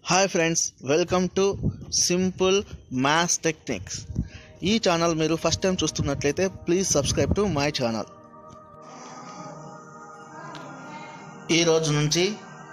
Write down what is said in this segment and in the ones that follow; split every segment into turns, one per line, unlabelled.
hi friends welcome to simple maths techniques ఈ channel మీరు first time చూస్తున్నట్లయితే please subscribe to my channel ఈ రోజు నుంచి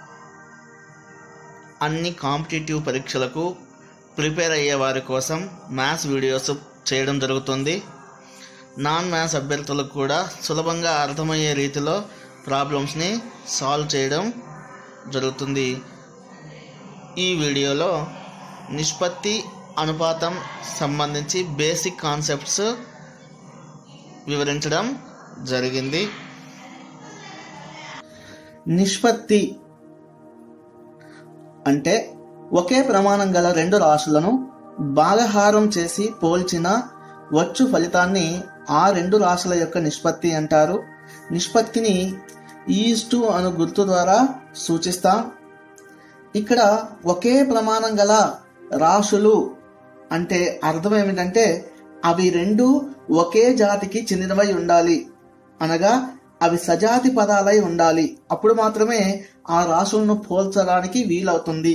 అన్ని కాంపిటేటివ్ పరీక్షలకు ప్రిపేర్ అయ్యే వారి కోసం మ్యాథ్స్ వీడియోస్ చేయడం జరుగుతుంది నాన్ మ్యాథ్స్ అభ్యర్థులకు కూడా సులభంగా అర్థమయ్యే రీతిలో ప్రాబ్లమ్స్ని సాల్వ్ చేయడం జరుగుతుంది ఈ వీడియోలో నిష్పత్తి అనుపాతం సంబంధించి బేసిక్ కాన్సెప్ట్స్ వివరించడం జరిగింది నిష్పత్తి అంటే ఒకే ప్రమాణం గల రెండు రాశులను భాగహారం చేసి పోల్చిన వచ్చు ఫలితాన్ని ఆ రెండు రాశుల యొక్క నిష్పత్తి అంటారు నిష్పత్తిని ఈస్టు అను గుర్తు ద్వారా సూచిస్తాం ఇక్కడ ఒకే ప్రమాణం గల రాశులు అంటే అర్థం ఏమిటంటే అవి రెండు ఒకే జాతికి చెందినవై ఉండాలి అనగా అవి సజాతి పదాలై ఉండాలి అప్పుడు మాత్రమే ఆ రాశులను పోల్చడానికి వీలవుతుంది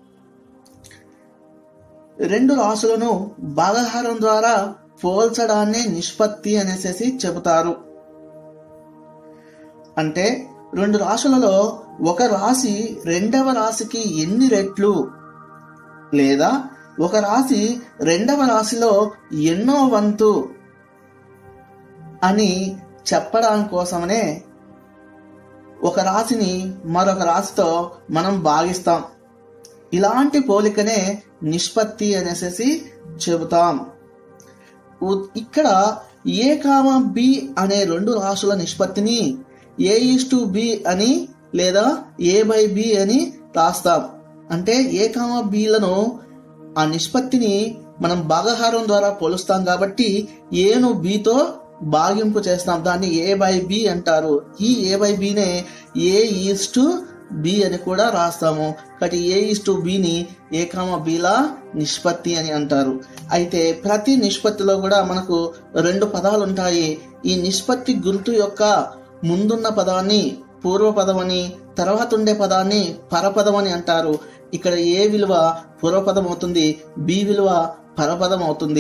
రెండు రాశులను భాగహారం ద్వారా పోల్చడాన్ని నిష్పత్తి అనేసి చెబుతారు అంటే రెండు రాశులలో ఒక రాశి రెండవ రాశికి ఎన్ని రెట్లు లేదా ఒక రాశి రెండవ రాశిలో ఎన్నో వంతు అని చెప్పడానికి కోసమనే ఒక రాశిని మరొక రాశితో మనం భాగిస్తాం ఇలాంటి పోలికనే నిష్పత్తి అనేసి చెబుతాం ఉ- ఇక్కడ ఏ కామ బి అనే రెండు రాశుల నిష్పత్తిని ఏ ఈస్ టు బి అని లేదా ఏ బై బి అని రాస్తాం అంటే ఏ కామ బిలను ఆ నిష్పత్తిని మనం భాగహారం ద్వారా పోలుస్తాం కాబట్టి ఏను బితో భాగింపు చేస్తాం దాన్ని ఏ బై బి అంటారు ఈ ఏ బై బినే ఏ ఈస్ టు బి అని కూడా రాస్తాము కాబట్టి ఏ ఈస్ టు బిని ఏ కామ బిలా నిష్పత్తి అని అంటారు అయితే ప్రతి నిష్పత్తిలో కూడా మనకు రెండు పదాలు ఉంటాయి ఈ నిష్పత్తి గుర్తు యొక్క ముందున్న పదాన్ని పూర్వపదం అని తర్వాత ఉండే పదాన్ని పరపదం అని అంటారు ఇక్కడ ఏ విలువ పూర్వపదం అవుతుంది బి విలువ పరపదం అవుతుంది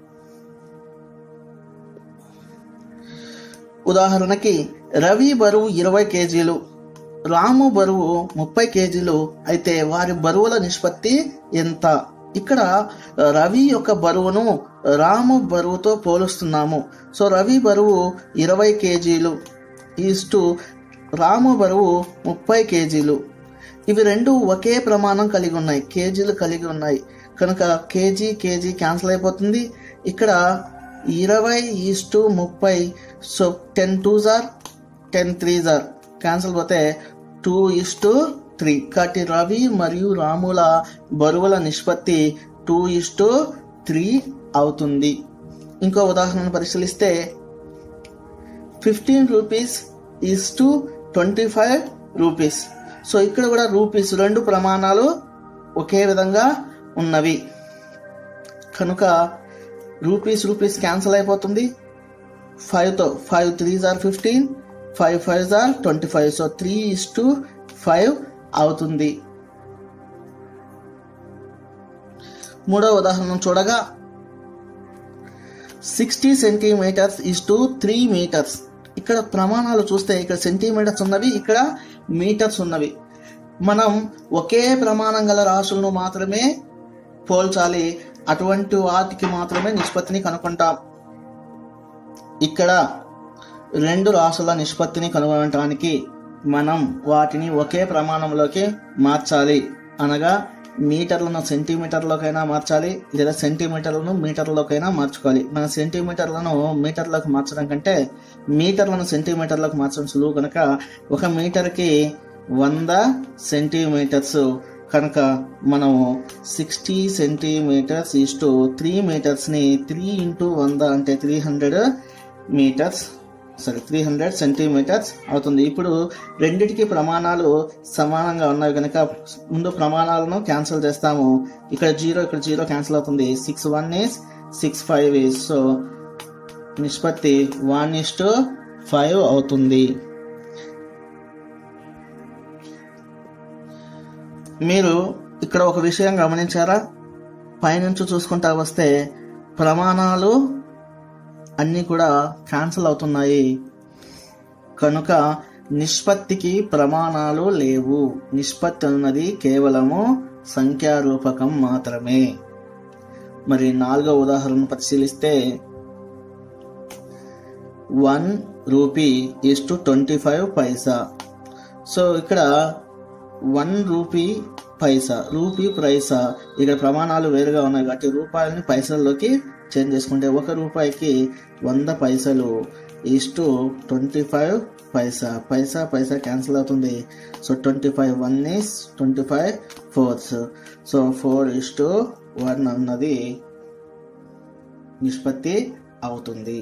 ఉదాహరణకి రవి బరువు ఇరవై కేజీలు రాము బరువు ముప్పై కేజీలు అయితే వారి బరువుల నిష్పత్తి ఎంత ఇక్కడ రవి యొక్క బరువును రాము బరువుతో పోలుస్తున్నాము సో రవి బరువు ఇరవై కేజీలు ఈస్టు రాము బరువు ముప్పై కేజీలు ఇవి రెండు ఒకే ప్రమాణం కలిగి ఉన్నాయి కేజీలు కలిగి ఉన్నాయి కనుక కేజీ కేజీ క్యాన్సిల్ అయిపోతుంది ఇక్కడ ఇరవై ఈస్టు ముప్పై so ten two jar ten three are cancel పోతే టూ ఇస్టు త్రీ కాబట్టి రవి మరియు రాముల బరువుల నిష్పత్తి టూ ఇస్టు త్రీ అవుతుంది ఇంకో ఉదాహరణ పరిశీలిస్తే fifteen rupees is to twenty five rupees so ఇక్కడ కూడా రూపీస్ రెండు ప్రమాణాలు ఒకే విధంగా ఉన్నవి కనుక రూపీస్ రూపీస్ క్యాన్సిల్ అయిపోతుంది ఫైవ్తో five three jar fifteen five five jar twenty five so three is to five అవుతుంది మూడవ ఉదాహరణ చూడగా sixty centimetres is to three metres ఇక్కడ ప్రమాణాలు చూస్తే ఇక్కడ సెంటీమీటర్స్ ఉన్నవి ఇక్కడ మీటర్స్ ఉన్నవి మనం ఒకే ప్రమాణం గల రాశులను మాత్రమే పోల్చాలి అటువంటి వాటికి మాత్రమే నిష్పత్తిని కనుక్కుంటాం ఇక్కడ రెండు రాశుల నిష్పత్తిని కనుగొనటానికి మనం వాటిని ఒకే ప్రమాణంలోకి మార్చాలి అనగా మీటర్లను సెంటీమీటర్లోకైనా మార్చాలి లేదా సెంటీమీటర్లను మీటర్లోకైనా మార్చుకోవాలి మన సెంటీమీటర్లను మీటర్లోకి మార్చడం కంటే మీటర్లను సెంటీమీటర్లోకి మార్చడం సులువు కనుక ఒక మీటర్కి వంద సెంటీమీటర్స్ కనుక మనము సిక్స్టీ సెంటీమీటర్స్ ఇస్టు త్రీ మీటర్స్ని త్రీ ఇంటూ వంద అంటే three hundred metres sorry three hundred centimetres అవుతుంది ఇప్పుడు రెండిటికి ప్రమాణాలు సమానంగా ఉన్నాయి కనుక ముందు ప్రమాణాలను క్యాన్సిల్ చేస్తాము ఇక్కడ జీరో ఇక్కడ జీరో క్యాన్సిల్ అవుతుంది six one is six five is so నిష్పత్తి వన్ ఇస్ టు ఫైవ్ అవుతుంది మీరు ఇక్కడ ఒక విషయం గమనించారా పైనుంచి చూసుకుంటా వస్తే ప్రమాణాలు అన్నీ కూడా క్యాన్సిల్ అవుతున్నాయి కనుక నిష్పత్తికి ప్రమాణాలు లేవు నిష్పత్తి అన్నది కేవలము సంఖ్యారూపకం మాత్రమే మరి నాలుగో ఉదాహరణ పరిశీలిస్తే one rupee is to twenty five paisa so ఇక్కడ one rupee paisa rupee paisa ఇక్కడ ప్రమాణాలు వేరుగా ఉన్నాయి కాబట్టి రూపాయలని పైసల్లోకి చేంజ్ చేసుకుంటే ఒక రూపాయికి వంద పైసలు is to twenty five paisa paisa paisa cancel అవుతుంది so twenty five one is twenty five fours so four is to one అన్నది నిష్పత్తి అవుతుంది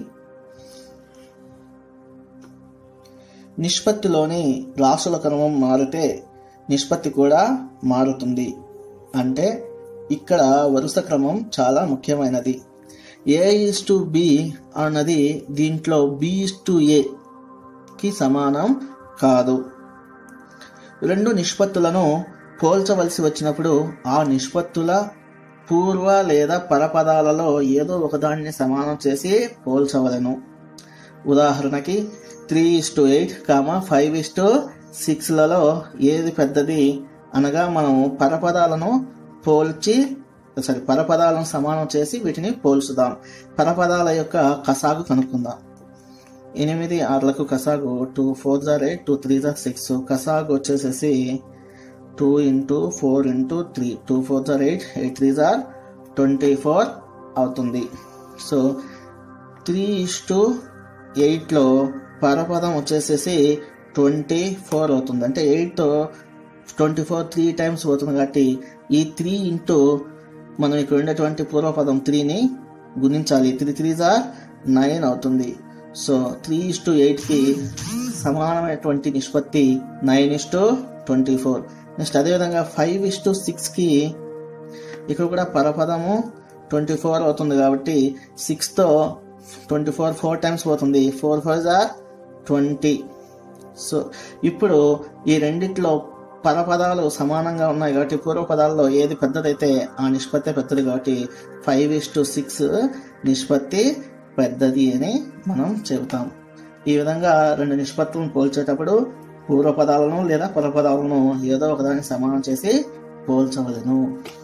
నిష్పత్తిలోని రాసుల క్రమం మారితే నిష్పత్తి కూడా మారుతుంది అంటే ఇక్కడ వరుస క్రమం చాలా ముఖ్యమైనది ఏ ఇస్ టు బి అన్నది దీంట్లో బి ఇస్ టు ఏకి సమానం కాదు రెండు నిష్పత్తులను పోల్చవలసి వచ్చినప్పుడు ఆ నిష్పత్తుల పూర్వ లేదా పరపదాలలో ఏదో ఒకదాన్ని సమానం చేసి పోల్చవలను ఉదాహరణకి three is to eight comma five is to సిక్స్లలో ఏది పెద్దది అనగా మనం పరపదాలను పోల్చి సారీ పరపదాలను సమానం చేసి వీటిని పోల్చుదాం పరపదాల యొక్క కసాగు కనుక్కుందాం ఎనిమిది ఆరులకు కసాగు two four jar eight two three jar six కసాగు వచ్చేసేసి two into four into three two four jar eight eight three jar twenty four అవుతుంది సో త్రీ ఇస్ టు ఎయిట్లో పరపదం వచ్చేసేసి ట్వంటీ ఫోర్ అవుతుంది అంటే eight twenty four three times పోతుంది కాబట్టి ఈ త్రీ ఇంటూ మనం ఇక్కడ ఉండేటువంటి పూర్వపదం త్రీని గుణించాలి త్రీ త్రీ జార్ నైన్ అవుతుంది సో త్రీ ఇస్ టు ఎయిట్కి సమానమైనటువంటి నిష్పత్తి nine is to twenty four next అదేవిధంగా ఫైవ్ ఇస్ టు సిక్స్కి ఇక్కడ కూడా పరపదము ట్వంటీ ఫోర్ అవుతుంది కాబట్టి సిక్స్తో ట్వంటీ ఫోర్ ఫోర్ టైమ్స్ పోతుంది four four jar twenty so ఇప్పుడు ఈ రెండిట్లో పరపదాలు సమానంగా ఉన్నాయి కాబట్టి పూర్వపదాల్లో ఏది పెద్దదైతే ఆ నిష్పత్తి పెద్దది కాబట్టి ఫైవ్ ఇస్ టు సిక్స్ నిష్పత్తి పెద్దది అని మనం చెబుతాం ఈ విధంగా రెండు నిష్పత్తులను పోల్చేటప్పుడు పూర్వపదాలను లేదా పరపదాలను ఏదో ఒకదాన్ని సమానం చేసి పోల్చవలను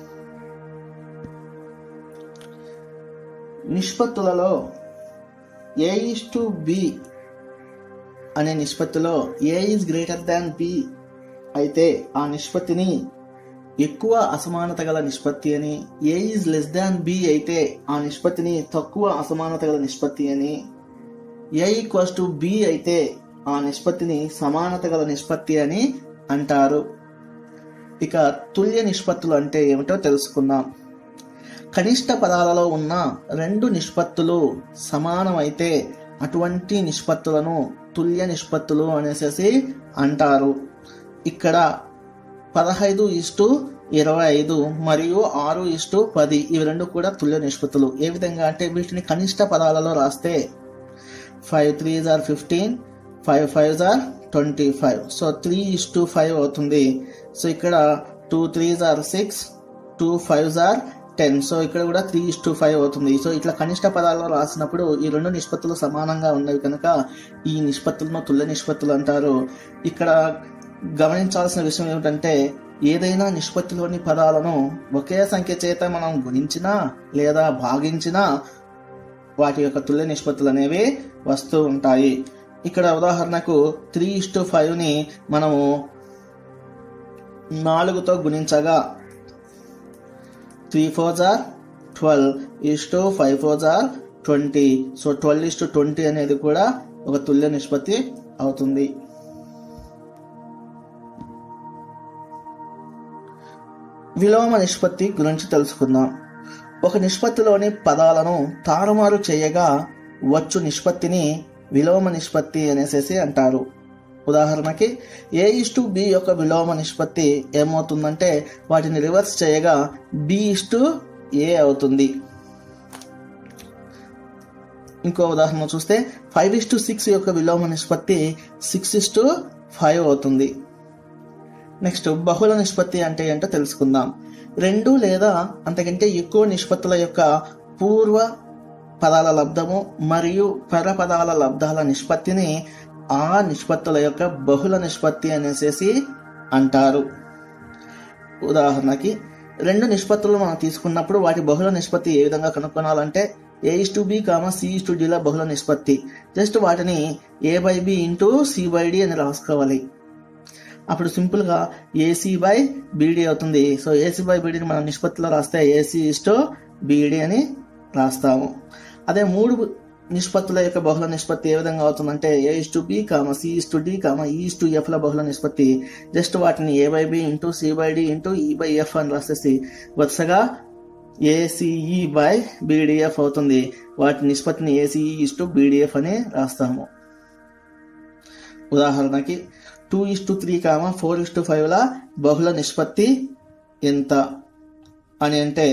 నిష్పత్తులలో ఏ ఇస్ టు బి అనే నిష్పత్తిలో A is greater than B అయితే ఆ నిష్పత్తిని ఎక్కువ అసమానత గల నిష్పత్తి అని A is less than B అయితే ఆ నిష్పత్తిని తక్కువ అసమానత గల నిష్పత్తి అని ఏ ఈక్వల్స్ టు బి అయితే ఆ నిష్పత్తిని సమానత గల నిష్పత్తి అని అంటారు ఇక తుల్య నిష్పత్తులు అంటే ఏమిటో తెలుసుకుందాం కనిష్ట పదాలలో ఉన్న రెండు నిష్పత్తులు సమానమైతే అటువంటి నిష్పత్తులను తుల్య నిష్పత్తులు అనేసి అంటారు ఇక్కడ పదహైదు ఇస్టు ఇరవై ఐదు మరియు ఆరు ఇస్టు పది ఇవి రెండు కూడా తుల్య నిష్పత్తులు ఏ విధంగా అంటే వీటిని కనిష్ట పదాలలో రాస్తే five three jar fifteen five five jar twenty five so three is to five అవుతుంది సో ఇక్కడ two three jar six two five jar ten so ఇక్కడ కూడా త్రీ ఇస్ టు ఫైవ్ అవుతుంది సో ఇట్లా కనిష్ట పదాల్లో రాసినప్పుడు ఈ రెండు నిష్పత్తులు సమానంగా ఉన్నవి కనుక ఈ నిష్పత్తులను తుల్య నిష్పత్తులు అంటారు ఇక్కడ గమనించాల్సిన విషయం ఏమిటంటే ఏదైనా నిష్పత్తిలోని పదాలను ఒకే సంఖ్య చేత మనం గుణించినా లేదా భాగించినా వాటి యొక్క తుల్య నిష్పత్తులు అనేవి వస్తూ ఉంటాయి ఇక్కడ ఉదాహరణకు త్రీ ఇస్ టు ఫైవ్ని మనము నాలుగుతో గుణించగా three four jar twelve is to five four jar twenty so twelve is to twenty అనేది కూడా ఒక తుల్య నిష్పత్తి అవుతుంది విలోమ నిష్పత్తి గురించి తెలుసుకుందాం ఒక నిష్పత్తిలోని పదాలను తారుమారు చేయగా వచ్చు నిష్పత్తిని విలోమ నిష్పత్తి అనేసి అంటారు ఉదాహరణకి ఏ ఇస్ టు బి యొక్క విలోమ నిష్పత్తి ఏమవుతుందంటే వాటిని రివర్స్ చేయగా బి ఇస్ టు ఏ అవుతుంది ఇంకో ఉదాహరణ చూస్తే ఫైవ్ ఇస్ టు సిక్స్ యొక్క విలోమ నిష్పత్తి సిక్స్ ఇస్ టు ఫైవ్ అవుతుంది నెక్స్ట్ బహుళ నిష్పత్తి అంటే ఏంటో తెలుసుకుందాం రెండు లేదా అంతకంటే ఎక్కువ నిష్పత్తుల యొక్క పూర్వ పదాల లబ్ధము మరియు పర పదాల లబ్ధాల నిష్పత్తిని ఆ నిష్పత్తుల యొక్క బహుళ నిష్పత్తి అనేసి అంటారు ఉదాహరణకి రెండు నిష్పత్తులు మనం తీసుకున్నప్పుడు వాటి బహుళ నిష్పత్తి ఏ విధంగా కనుక్కోవాలంటే A is to B comma C is to డిల బహుళ నిష్పత్తి జస్ట్ వాటిని A by B into C by D అని రాసుకోవాలి అప్పుడు సింపుల్గా ఏసీ బై బీడీ అవుతుంది సో ఏసీ బై బీడీని మనం నిష్పత్తిలో రాస్తే ఏసీ ఇస్టో బీడీ అని రాస్తాము అదే మూడు నిష్పత్తుల యొక్క బహుళ నిష్పత్తి ఏ విధంగా అవుతుందంటే A is to B comma C is to D comma E is to F ల బహుళ నిష్పత్తి జస్ట్ వాటిని A by B into C by D into E by F అని రాసేసి వరుసగా ఏసీఈ బై బీడిఎఫ్ అవుతుంది వాటి నిష్పత్తిని ఏసీఈ ఇస్ టు బీడిఎఫ్ అని రాస్తాము ఉదాహరణకి two is to three comma four is to five ల బహుళ నిష్పత్తి ఎంత అని అంటే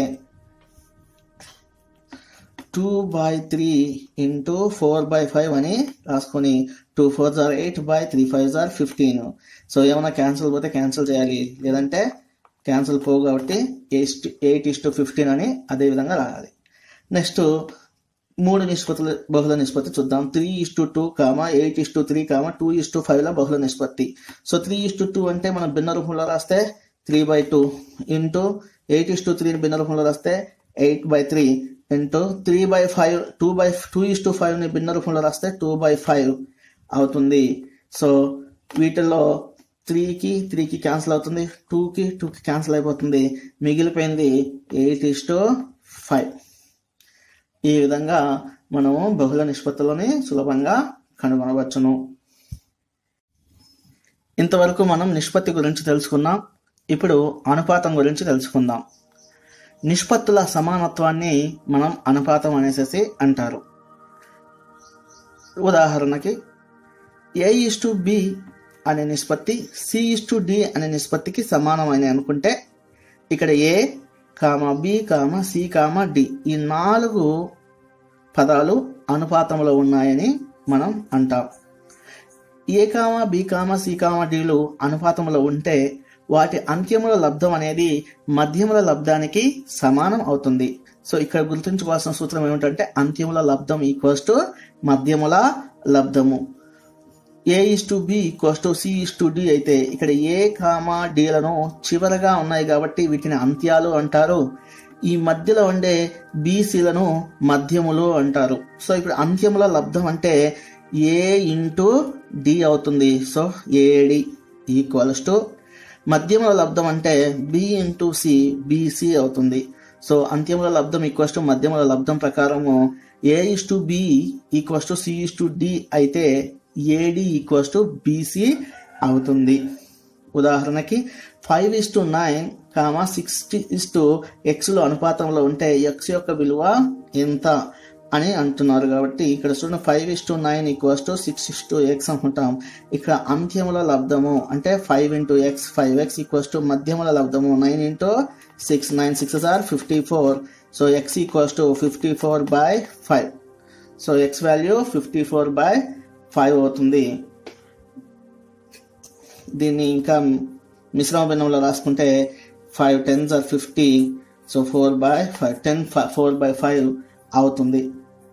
two by three into four by five అని రాసుకొని two four jar eight by three five jar fifteen so ఏమైనా క్యాన్సిల్ పోతే క్యాన్సిల్ చేయాలి లేదంటే క్యాన్సిల్ పోవు కాబట్టి eight eight is to fifteen అని అదే విధంగా రాయాలి నెక్స్ట్ మూడు నిష్పత్తుల బహుళ నిష్పత్తి చూద్దాం three is to two comma eight is to three comma two is to five ల బహుళ నిష్పత్తి so three is to two అంటే మనం భిన్న రూపంలో రాస్తే three by two into eight is to త్రీని భిన్న రూపంలో రాస్తే eight by three into three by five two by two is to ఫైవ్ని భిన్న రూపంలో రాస్తే టూ బై ఫైవ్ అవుతుంది సో వీటిల్లో త్రీకి త్రీకి క్యాన్సిల్ అవుతుంది టూకి టూకి క్యాన్సిల్ అయిపోతుంది మిగిలిపోయింది ఎయిట్ ఇస్ టు ఫైవ్ ఈ విధంగా మనము బహుళ నిష్పత్తులని సులభంగా కనుగొనవచ్చును ఇంతవరకు మనం నిష్పత్తి గురించి తెలుసుకున్నాం ఇప్పుడు అనుపాతం గురించి తెలుసుకుందాం నిష్పత్తుల సమానత్వాన్ని మనం అనుపాతం అనేసి అంటారు ఉదాహరణకి ఏ ఇస్ టు బి అనే నిష్పత్తి సి ఇస్ టు డి అనే నిష్పత్తికి సమానమని అనుకుంటే ఇక్కడ A comma B comma C comma D ఈ నాలుగు పదాలు అనుపాతంలో ఉన్నాయని మనం అంటాం ఏ comma B comma C comma డిలు అనుపాతంలో ఉంటే వాటి అంత్యముల లబ్ధం అనేది మధ్యముల లబ్ధానికి సమానం అవుతుంది సో ఇక్కడ గుర్తుంచుకోవాల్సిన సూత్రం ఏమిటంటే అంత్యముల లబ్ధం ఈక్వల్స్ టు మధ్యముల లబ్ధము A is to B equals to C is to D అయితే ఇక్కడ ఏ కామా డీలను చివరగా ఉన్నాయి కాబట్టి వీటిని అంత్యాలు అంటారు ఈ మధ్యలో ఉండే బీసీలను మధ్యములు అంటారు సో ఇప్పుడు అంత్యముల లబ్ధం అంటే ఏ ఇంటూ డి అవుతుంది సో ఏడి ఈక్వల్స్ టు మధ్యముల లబ్ధం అంటే బి ఇంటూ సి బీసీ అవుతుంది సో అంత్యముల లబ్ధం ఈక్వల్స్ టు మధ్యముల లబ్ధం ప్రకారము A is to B equals to C is to D అయితే ఏడి ఈక్వల్స్ టు బీసీ అవుతుంది ఉదాహరణకి five is to nine comma sixty is to ఎక్స్లో అనుపాతంలో ఉంటే ఎక్స్ యొక్క విలువ ఎంత అని అంటున్నారు కాబట్టి ఇక్కడ చూడండి five is to nine equals to six is to X అనుకుంటాం ఇక్కడ అంత్యముల లబ్ధము అంటే five into X five X equals to మధ్యముల లబ్ధము nine into six nine six are fifty four so X equals to fifty four by five so X value fifty four by five అవుతుంది దీన్ని ఇంకా మిశ్రమ భిన్నంలో రాసుకుంటే five tens are fifty so four by five ten four by five అవుతుంది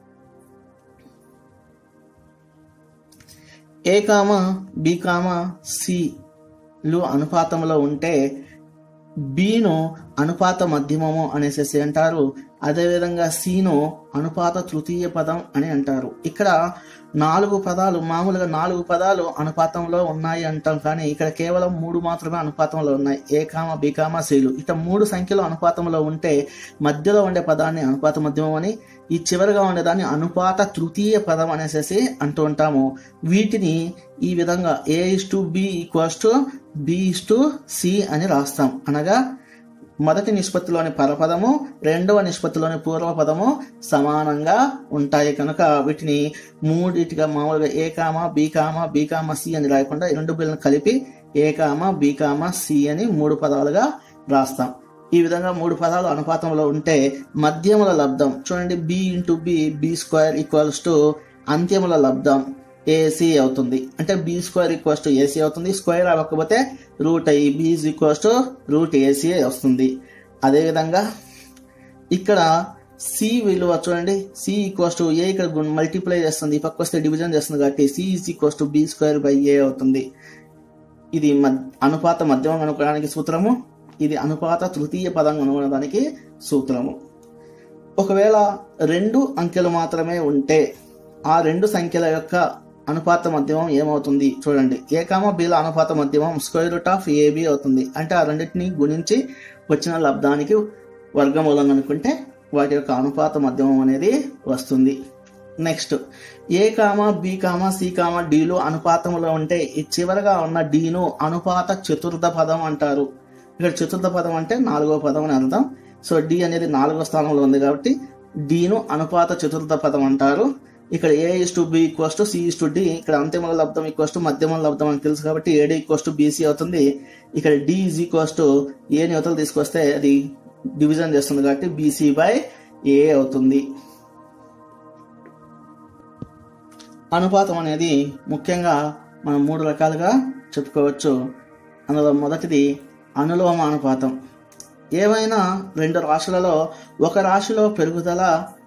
ఏ comma B కామ సిలు అనుపాతంలో ఉంటే బిను అనుపాత మధ్యమము అనేసి అంటారు అదేవిధంగా సిను అనుపాత తృతీయ పదం అని అంటారు ఇక్కడ నాలుగు పదాలు మామూలుగా నాలుగు పదాలు అనుపాతంలో ఉన్నాయి అంటాం కానీ ఇక్కడ కేవలం మూడు మాత్రమే అనుపాతంలో ఉన్నాయి ఏ కామ బి కామ సిలు ఇక మూడు సంఖ్యలు అనుపాతంలో ఉంటే మధ్యలో ఉండే పదాన్ని అనుపాత మధ్యమం అని ఈ చివరిగా ఉండేదాన్ని అనుపాత తృతీయ పదం అనేసి అంటూ ఉంటాము వీటిని ఈ విధంగా A is to B equals to B is to C అని రాస్తాం అనగా మొదటి నిష్పత్తిలోని పరపదము రెండవ నిష్పత్తిలోని పూర్వపదము సమానంగా ఉంటాయి కనుక వీటిని మూడిటిగా మామూలుగా A comma B comma B comma C అని రాయకుండా ఈ రెండు బిల్లను కలిపి ఏ కామ బి కామ సి అని మూడు పదాలుగా రాస్తాం ఈ విధంగా మూడు పదాలు అనుపాతంలో ఉంటే మధ్యముల లబ్ధం చూడండి B into B B square equals to అంత్యముల లబ్ధం ఏసీ అవుతుంది అంటే B square equals to AC అవుతుంది స్క్వేర్ అవ్వకపోతే root I B is equals to root AC వస్తుంది అదేవిధంగా ఇక్కడ సి విలువ చూడండి సి ఈక్వల్స్ టు ఏ ఇక్కడ మల్టిప్లై చేస్తుంది ఈ పక్క వస్తే డివిజన్ చేస్తుంది కాబట్టి C is equals to B square by A అవుతుంది ఇది మద్- అనుపాత మధ్యమం కనుక్కోవడానికి సూత్రము ఇది అనుపాత తృతీయ పదం కనుగొనడానికి సూత్రము ఒకవేళ రెండు అంకెలు మాత్రమే ఉంటే ఆ రెండు సంఖ్యల యొక్క అనుపాత మధ్యమం ఏమవుతుంది చూడండి ఏ కామ బిల అనుపాత మధ్యమం స్క్వేర్ రూట్ ఆఫ్ ఏబి అవుతుంది అంటే ఆ రెండింటిని గుణించి వచ్చిన లబ్ధానికి వర్గమూలం అనుకుంటే వాటి యొక్క అనుపాత మధ్యమం అనేది వస్తుంది next A comma B comma C comma డిలు అనుపాతంలో ఉంటే ఈ చివరగా ఉన్న డిను అనుపాత చతుర్థ పదం అంటారు ఇక్కడ చతుర్థ పదం అంటే నాలుగో పదం అని అర్థం సో డి అనేది నాలుగో స్థానంలో ఉంది కాబట్టి డిను అనుపాత చతుర్థ పదం అంటారు ఇక్కడ A is to B equals to C is to D ఇక్కడ అంతిమ లబ్ధం ఈక్వల్స్ టు మధ్యమ లబ్ధం అని తెలుసు కాబట్టి ఏడి ఈక్వల్స్ టు బీసీ అవుతుంది ఇక్కడ D is equals to A యువతలు తీసుకొస్తే అది డివిజన్ చేస్తుంది కాబట్టి బీసీ బై ఏ అవుతుంది అనుపాతం అనేది ముఖ్యంగా మనం మూడు రకాలుగా చెప్పుకోవచ్చు అందులో మొదటిది అనులోమ అనుపాతం ఏవైనా రెండు రాశులలో ఒక రాశిలో పెరుగుదల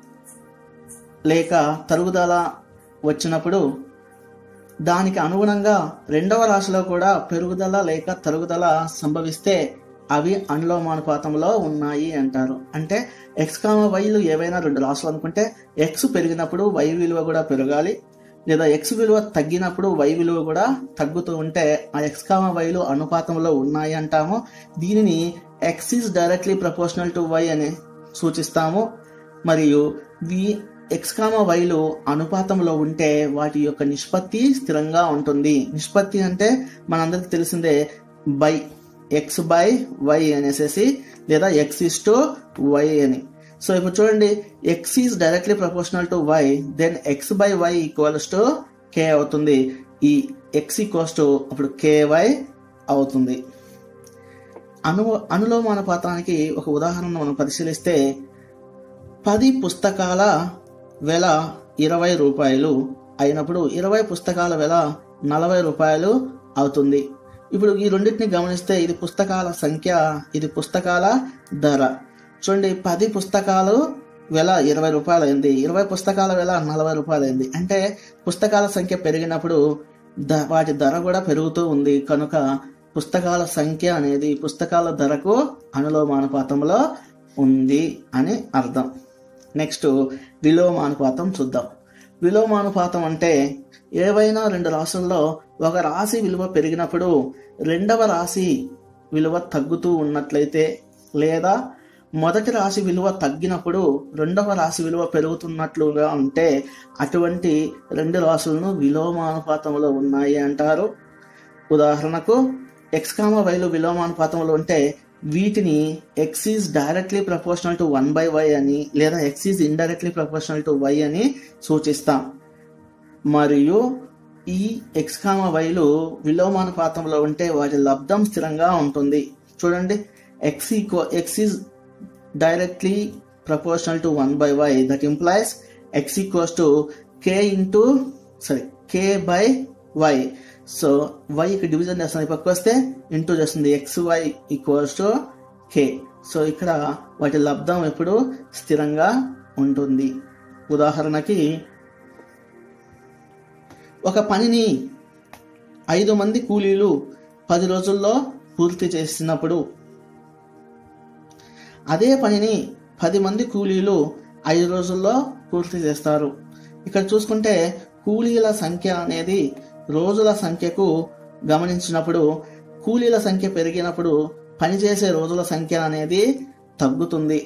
లేక తరుగుదల వచ్చినప్పుడు దానికి అనుగుణంగా రెండవ రాశిలో కూడా పెరుగుదల లేక తరుగుదల సంభవిస్తే అవి అనులోమానుపాతంలో ఉన్నాయి అంటారు అంటే ఎక్స్ కామ వైలు ఏవైనా రెండు రాశులు అనుకుంటే ఎక్స్ పెరిగినప్పుడు వై విలువ కూడా పెరగాలి లేదా ఎక్స్ విలువ తగ్గినప్పుడు వై విలువ కూడా తగ్గుతూ ఉంటే ఆ ఎక్స్ కామ వైలు అనుపాతంలో ఉన్నాయి అంటాము దీనిని X is directly proportional to Y అని సూచిస్తాము మరియు వి ఎక్స్ కామ వైలు అనుపాతంలో ఉంటే వాటి యొక్క నిష్పత్తి స్థిరంగా ఉంటుంది నిష్పత్తి అంటే మనందరికి తెలిసిందే బై ఎక్స్ బై వై అనేసేసి లేదా ఎక్స్ ఇస్ టు వై అని సో ఇప్పుడు చూడండి X is directly proportional to Y then X by Y equals to K అవుతుంది ఈ ఎక్స్ ఈక్వల్స్ టు అప్పుడు కేవై అవుతుంది అను అనులోమానుపాతానికి ఒక ఉదాహరణ మనం పరిశీలిస్తే పది పుస్తకాల వెల ఇరవై రూపాయలు అయినప్పుడు ఇరవై పుస్తకాల వెల నలభై రూపాయలు అవుతుంది ఇప్పుడు ఈ రెండింటిని గమనిస్తే ఇది పుస్తకాల సంఖ్య ఇది పుస్తకాల ధర చూడండి పది పుస్తకాలు వెల ఇరవై రూపాయలు అయింది ఇరవై పుస్తకాల వెల నలభై రూపాయలు అయింది అంటే పుస్తకాల సంఖ్య పెరిగినప్పుడు ద వాటి ధర కూడా పెరుగుతూ ఉంది కనుక పుస్తకాల సంఖ్య అనేది పుస్తకాల ధరకు అనులోమానుపాతంలో ఉంది అని అర్థం నెక్స్ట్ విలోమానుపాతం చూద్దాం విలోమానుపాతం అంటే ఏవైనా రెండు రాశుల్లో ఒక రాశి విలువ పెరిగినప్పుడు రెండవ రాశి విలువ తగ్గుతూ ఉన్నట్లయితే లేదా మొదటి రాశి విలువ తగ్గినప్పుడు రెండవ రాశి విలువ పెరుగుతున్నట్లుగా ఉంటే అటువంటి రెండు రాశులను విలోమానుపాతంలో ఉన్నాయి అంటారు ఉదాహరణకు ఎక్స్ కామ వైలు విలోమానుపాతంలో ఉంటే వీటిని X is directly proportional to one by Y అని లేదా X is indirectly proportional to Y అని సూచిస్తాం మరియు ఈ ఎక్స్ కామ వైలు విలోమానుపాతంలో ఉంటే వాటి లబ్ధం స్థిరంగా ఉంటుంది చూడండి X equal X is directly proportional to one by Y that implies X equals to K into sorry K by Y so వైకి డివిజన్ చేస్తుంది పక్క వస్తే ఇంటూ చేస్తుంది X Y equals to K so ఇక్కడ వాటి లబ్ధం ఎప్పుడు స్థిరంగా ఉంటుంది ఉదాహరణకి ఒక పనిని ఐదు మంది కూలీలు పది రోజుల్లో పూర్తి చేసినప్పుడు అదే పనిని పది మంది కూలీలు ఐదు రోజుల్లో పూర్తి చేస్తారు ఇక్కడ చూసుకుంటే కూలీల సంఖ్య అనేది రోజుల సంఖ్యకు గమనించినప్పుడు కూలీల సంఖ్య పెరిగినప్పుడు పనిచేసే రోజుల సంఖ్య అనేది తగ్గుతుంది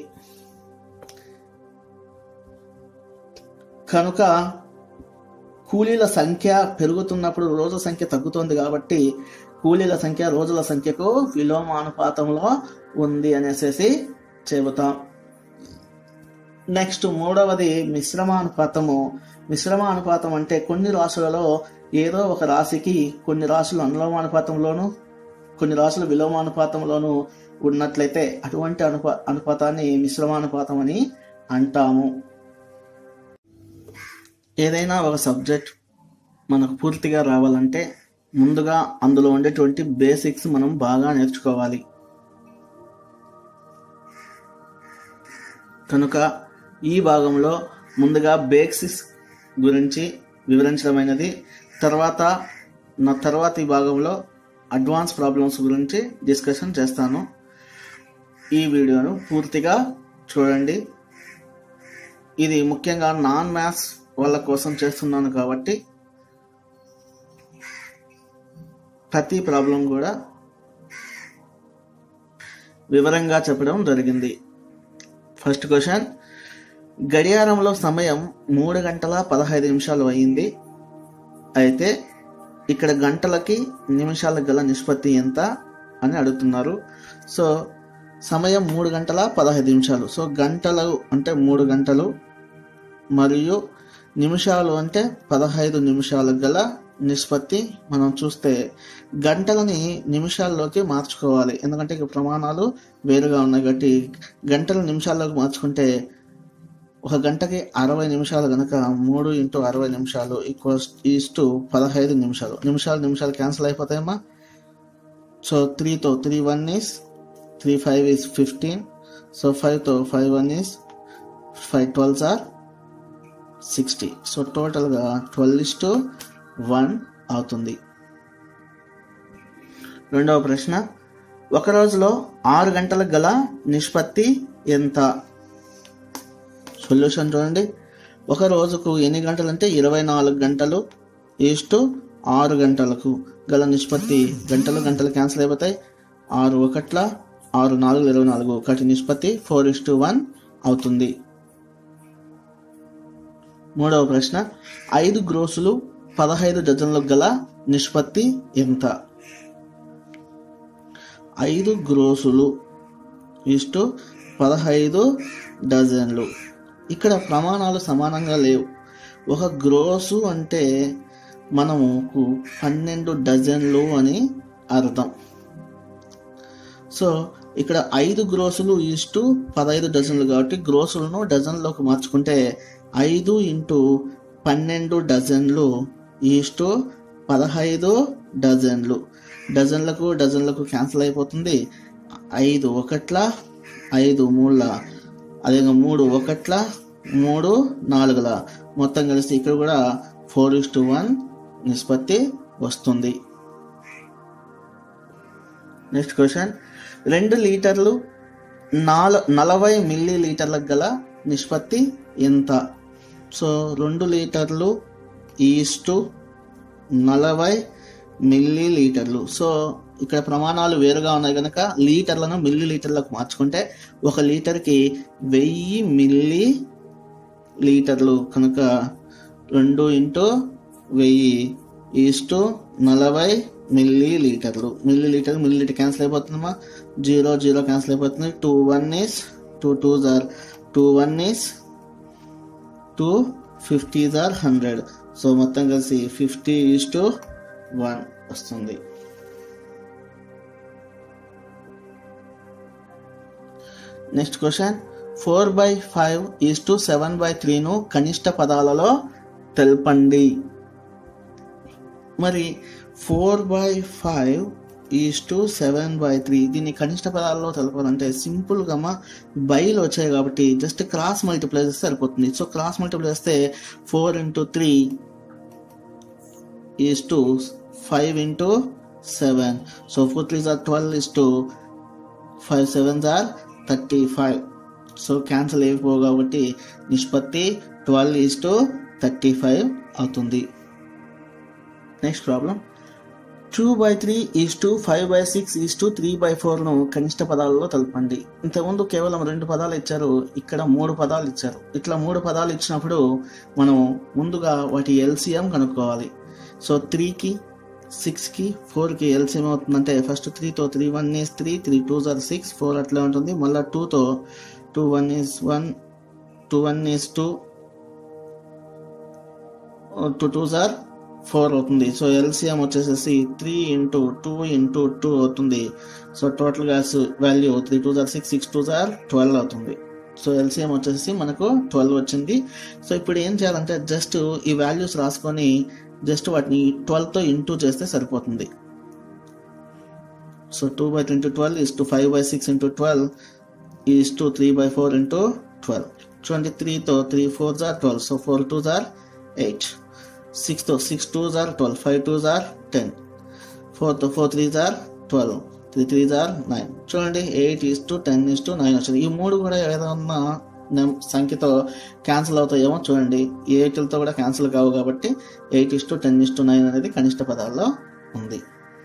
కనుక కూలీల సంఖ్య పెరుగుతున్నప్పుడు రోజుల సంఖ్య తగ్గుతుంది కాబట్టి కూలీల సంఖ్య రోజుల సంఖ్యకు విలోమానుపాతంలో ఉంది అనేసి చెబుతాం నెక్స్ట్ మూడవది మిశ్రమానుపాతము మిశ్రమానుపాతం అంటే కొన్ని రాశులలో ఏదో ఒక రాశికి కొన్ని రాశులు అనులోమానుపాతంలోను కొన్ని రాశులు విలోమానుపాతంలోను ఉన్నట్లయితే అటువంటి అనుపా అనుపాతాన్ని మిశ్రమానుపాతం అని అంటాము ఏదైనా ఒక సబ్జెక్ట్ మనకు పూర్తిగా రావాలంటే ముందుగా అందులో ఉండేటువంటి బేసిక్స్ మనం బాగా నేర్చుకోవాలి కనుక ఈ భాగంలో ముందుగా బేసిక్స్ గురించి వివరించడమైనది తర్వాత నా తర్వాత ఈ భాగంలో అడ్వాన్స్ ప్రాబ్లమ్స్ గురించి డిస్కషన్ చేస్తాను ఈ వీడియోను పూర్తిగా చూడండి ఇది ముఖ్యంగా నాన్ మ్యాథ్స్ వాళ్ళ కోసం చేస్తున్నాను కాబట్టి ప్రతి ప్రాబ్లం కూడా వివరంగా చెప్పడం జరిగింది ఫస్ట్ క్వశ్చన్ గడియారంలో సమయం మూడు గంటల పదహైదు నిమిషాలు అయింది అయితే ఇక్కడ గంటలకి నిమిషాలకు గల నిష్పత్తి ఎంత అని అడుగుతున్నారు సో సమయం మూడు గంటల పదహైదు నిమిషాలు సో గంటలు అంటే మూడు గంటలు మరియు నిమిషాలు అంటే పదహైదు నిమిషాలకు గల నిష్పత్తి మనం చూస్తే గంటలని నిమిషాల్లోకి మార్చుకోవాలి ఎందుకంటే ఇక ప్రమాణాలు వేరుగా ఉన్నాయి కాబట్టి గంటలు నిమిషాల్లోకి మార్చుకుంటే ఒక గంటకి అరవై నిమిషాలు కనుక మూడు ఇంటూ అరవై నిమిషాలు ఈక్వల్స్ ఈస్ టు పదహైదు నిమిషాలు నిమిషాలు నిమిషాలు క్యాన్సిల్ అయిపోతాయమ్మా సో త్రీతో three one is three five is fifteen so ఫైవ్తో five one is five twelves are sixty so టోటల్గా ట్వెల్వ్ ఇస్ టు వన్ అవుతుంది రెండవ ప్రశ్న ఒక రోజులో ఆరు గంటలకు గల నిష్పత్తి ఎంత సొల్యూషన్ చూడండి ఒక రోజుకు ఎన్ని గంటలు అంటే ఇరవై నాలుగు గంటలు ఈస్టు ఆరు గంటలకు గల నిష్పత్తి గంటలు గంటలు క్యాన్సిల్ అయిపోతాయి ఆరు ఒకట్ల ఆరు నాలుగు ఇరవై నాలుగు ఒకటి నిష్పత్తి ఫోర్ ఇస్ టు వన్ అవుతుంది మూడవ ప్రశ్న ఐదు గ్రోసులు పదహైదు డజన్లకు గల నిష్పత్తి ఎంత ఐదు గ్రోసులు ఇస్టు పదహైదు డజన్లు ఇక్కడ ప్రమాణాలు సమానంగా లేవు ఒక గ్రోసు అంటే మనముకు పన్నెండు డజన్లు అని అర్థం సో ఇక్కడ ఐదు గ్రోసులు ఈస్టు పదహైదు డజన్లు కాబట్టి గ్రోసులను డజన్లోకి మార్చుకుంటే ఐదు ఇంటూ పన్నెండు డజన్లు ఈస్టు పదహైదు డజన్లు డజన్లకు డజన్లకు క్యాన్సిల్ అయిపోతుంది ఐదు ఒకట్ల ఐదు మూడుల అదేవిధంగా మూడు ఒకట్ల మూడు నాలుగుల మొత్తం కలిసి ఇక్కడ కూడా ఫోర్ ఇస్ టు వన్ నిష్పత్తి వస్తుంది నెక్స్ట్ క్వశ్చన్ రెండు లీటర్లు నాల నలభై మిల్లీ లీటర్లకు గల నిష్పత్తి ఎంత సో రెండు లీటర్లు ఈస్టు నలభై మిల్లీ లీటర్లు సో ఇక్కడ ప్రమాణాలు వేరుగా ఉన్నాయి కనుక లీటర్లను మిల్లీ లీటర్లకు మార్చుకుంటే ఒక లీటర్కి వెయ్యి మిల్లీ లీటర్లు కనుక రెండు ఇంటూ వెయ్యి ఈస్టు నలభై మిల్లీ లీటర్లు millilitre millilitre cancel అయిపోతుందమ్మా జీరో జీరో క్యాన్సిల్ అయిపోతుంది two one is two two జార్ two one is to fifty జార్ హండ్రెడ్ సో మొత్తం కలిసి ఫిఫ్టీ ఈస్ టు వన్ వస్తుంది next question four by five is to seven by త్రీను కనిష్ట పదాలలో తెలపండి మరి four by five is to seven by three దీన్ని కనిష్ట పదాలలో తెలపాలంటే సింపుల్గా మా బైలు వచ్చాయి కాబట్టి జస్ట్ క్రాస్ మల్టిప్లై చేస్తే సరిపోతుంది సో క్రాస్ మల్టిప్లై చేస్తే four into three is to five into seven so four threes are twelve is to five sevens are thirty five so cancel అయిపో కాబట్టి నిష్పత్తి twelve is to thirty five అవుతుంది next problem two by three is to five by six is to three by ఫోర్ను కనిష్ట పదాలలో తెలపండి ఇంతకుముందు కేవలం రెండు పదాలు ఇచ్చారు ఇక్కడ మూడు పదాలు ఇచ్చారు ఇట్లా మూడు పదాలు ఇచ్చినప్పుడు మనం ముందుగా వాటి ఎల్సిఎం కనుక్కోవాలి సో త్రీకి సిక్స్కి ఫోర్కి ఎల్సిఎం అవుతుందంటే ఫస్ట్ త్రీతో three one is three three two jar six four అట్లా ఉంటుంది మళ్ళీ టూతో two one is one two one is two two two jar four అవుతుంది సో ఎల్సిఎం వచ్చేసేసి three into two into two అవుతుంది సో టోటల్గా value three two jar six six two జార్ twelve అవుతుంది సో ఎల్సిఎం వచ్చేసి మనకు ట్వెల్వ్ వచ్చింది so ఇప్పుడు ఏం చేయాలంటే జస్ట్ ఈ వాల్యూస్ రాసుకొని జస్ట్ వాటిని ట్వెల్వ్తో ఇంటూ చేస్తే సరిపోతుంది so two by into twelve is to five by six into twelve is to three by four into twelve చూడండి త్రీతో three four jar twelve so four two jar eight సిక్స్తో six two జార్ twelve five two jar ten ఫోర్తో four three jar twelve three three jar nine చూడండి eight is to ten is to nine వచ్చింది ఈ మూడు కూడా ఏదన్నా నెం- సంఖ్యతో క్యాన్సిల్ అవుతాయేమో చూడండి ఎయిట్లతో కూడా క్యాన్సిల్ కావు కాబట్టి eight is to ten is to nine అనేది కనిష్ట పదాల్లో ఉంది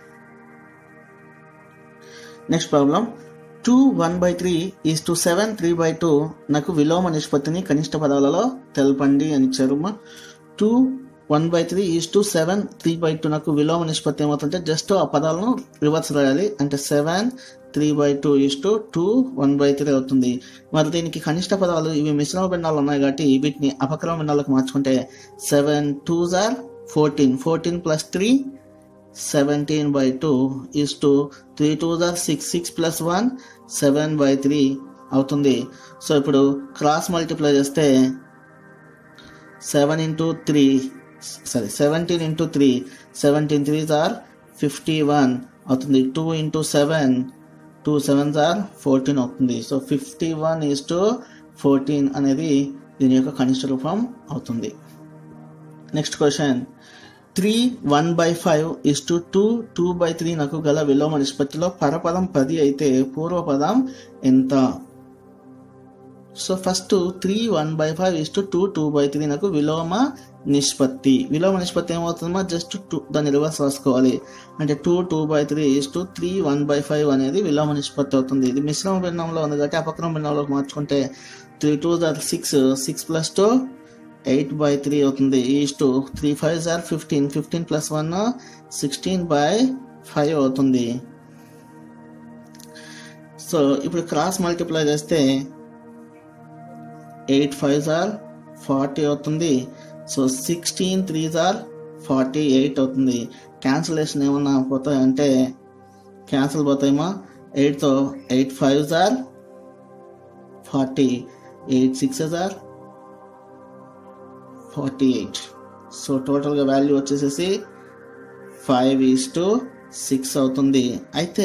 next problem two one by three is to seven three by two నాకు విలోమ నిష్పత్తిని కనిష్ట పదాలలో తెలపండి అని ఇచ్చారు two one by three is to seven three by two నాకు విలోమ నిష్పత్తి ఏమవుతుంటే జస్ట్ ఆ పదాలను రివర్స్ రాయాలి అంటే seven three by two is to two one by three అవుతుంది మరి దీనికి కనిష్ట పదాలు ఇవి మిశ్రమ భిన్నాలు ఉన్నాయి కాబట్టి వీటిని అపక్రమ భిన్నాలకు మార్చుకుంటే సెవెన్ టూ జార్ fourteen fourteen plus three seventeen by two is to three two jar six six plus one seven by three అవుతుంది సో ఇప్పుడు క్రాస్ మల్టిప్లై చేస్తే seven into three sorry seventeen into three seventeen three జార్ fifty one అవుతుంది two into seven two seven జార్ fourteen అవుతుంది so fifty one is to fourteen అనేది దీని యొక్క కనిష్ట రూపం అవుతుంది next question three one by five is to two two by three నాకు గల విలోమ నిష్పత్తిలో పరపదం పది అయితే పూర్వపదం ఎంత so first three one by five is to two two by three నాకు విలోమ నిష్పత్తి విలోమ నిష్పత్తి ఏమవుతుందో జస్ట్ టూ దాన్ని రివర్స్ రాసుకోవాలి అంటే two two by three is to three one by five అనేది విలోమ నిష్పత్తి అవుతుంది ఇది మిశ్రమ భిన్నంలో ఉంది కాబట్టి అపక్రమ భిన్నంలోకి మార్చుకుంటే three two jar six six plus two eight by three అవుతుంది is to three five jar fifteen fifteen plus one sixteen by five అవుతుంది సో ఇప్పుడు క్రాస్ మల్టిప్లై చేస్తే ఎయిట్ ఫైవ్ జార్ ఫార్టీ అవుతుంది సో సిక్స్టీన్ త్రీ జార్ forty eight అవుతుంది cancellation ఏమన్నా పోతాయంటే క్యాన్సిల్ పోతాయేమో ఎయిట్తో ఎయిట్ ఫైవ్ జార్ ఫార్టీ ఎయిట్ సిక్స్ జార్ ఫార్టీ ఎయిట్ సో టోటల్గా వాల్యూ వచ్చేసేసి ఫైవ్ ఈస్ టు సిక్స్ అవుతుంది అయితే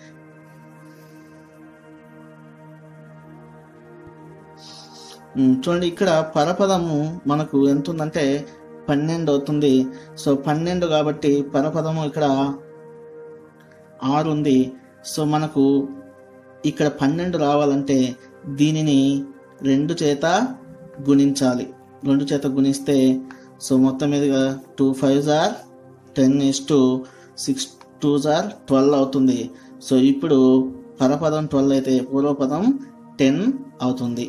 ఉమ్, చూడండి ఇక్కడ పరపదము మనకు ఎంత ఉందంటే పన్నెండు అవుతుంది సో పన్నెండు కాబట్టి పరపదము ఇక్కడ ఆరు ఉంది సో మనకు ఇక్కడ పన్నెండు రావాలంటే దీనిని రెండు చేత గుణించాలి రెండు చేత గుణిస్తే సో మొత్తం మీదుగా two five jar ten is to six two జార్ ట్వెల్వ్ అవుతుంది సో ఇప్పుడు పరపదం ట్వెల్వ్ అయితే పూర్వపదం టెన్ అవుతుంది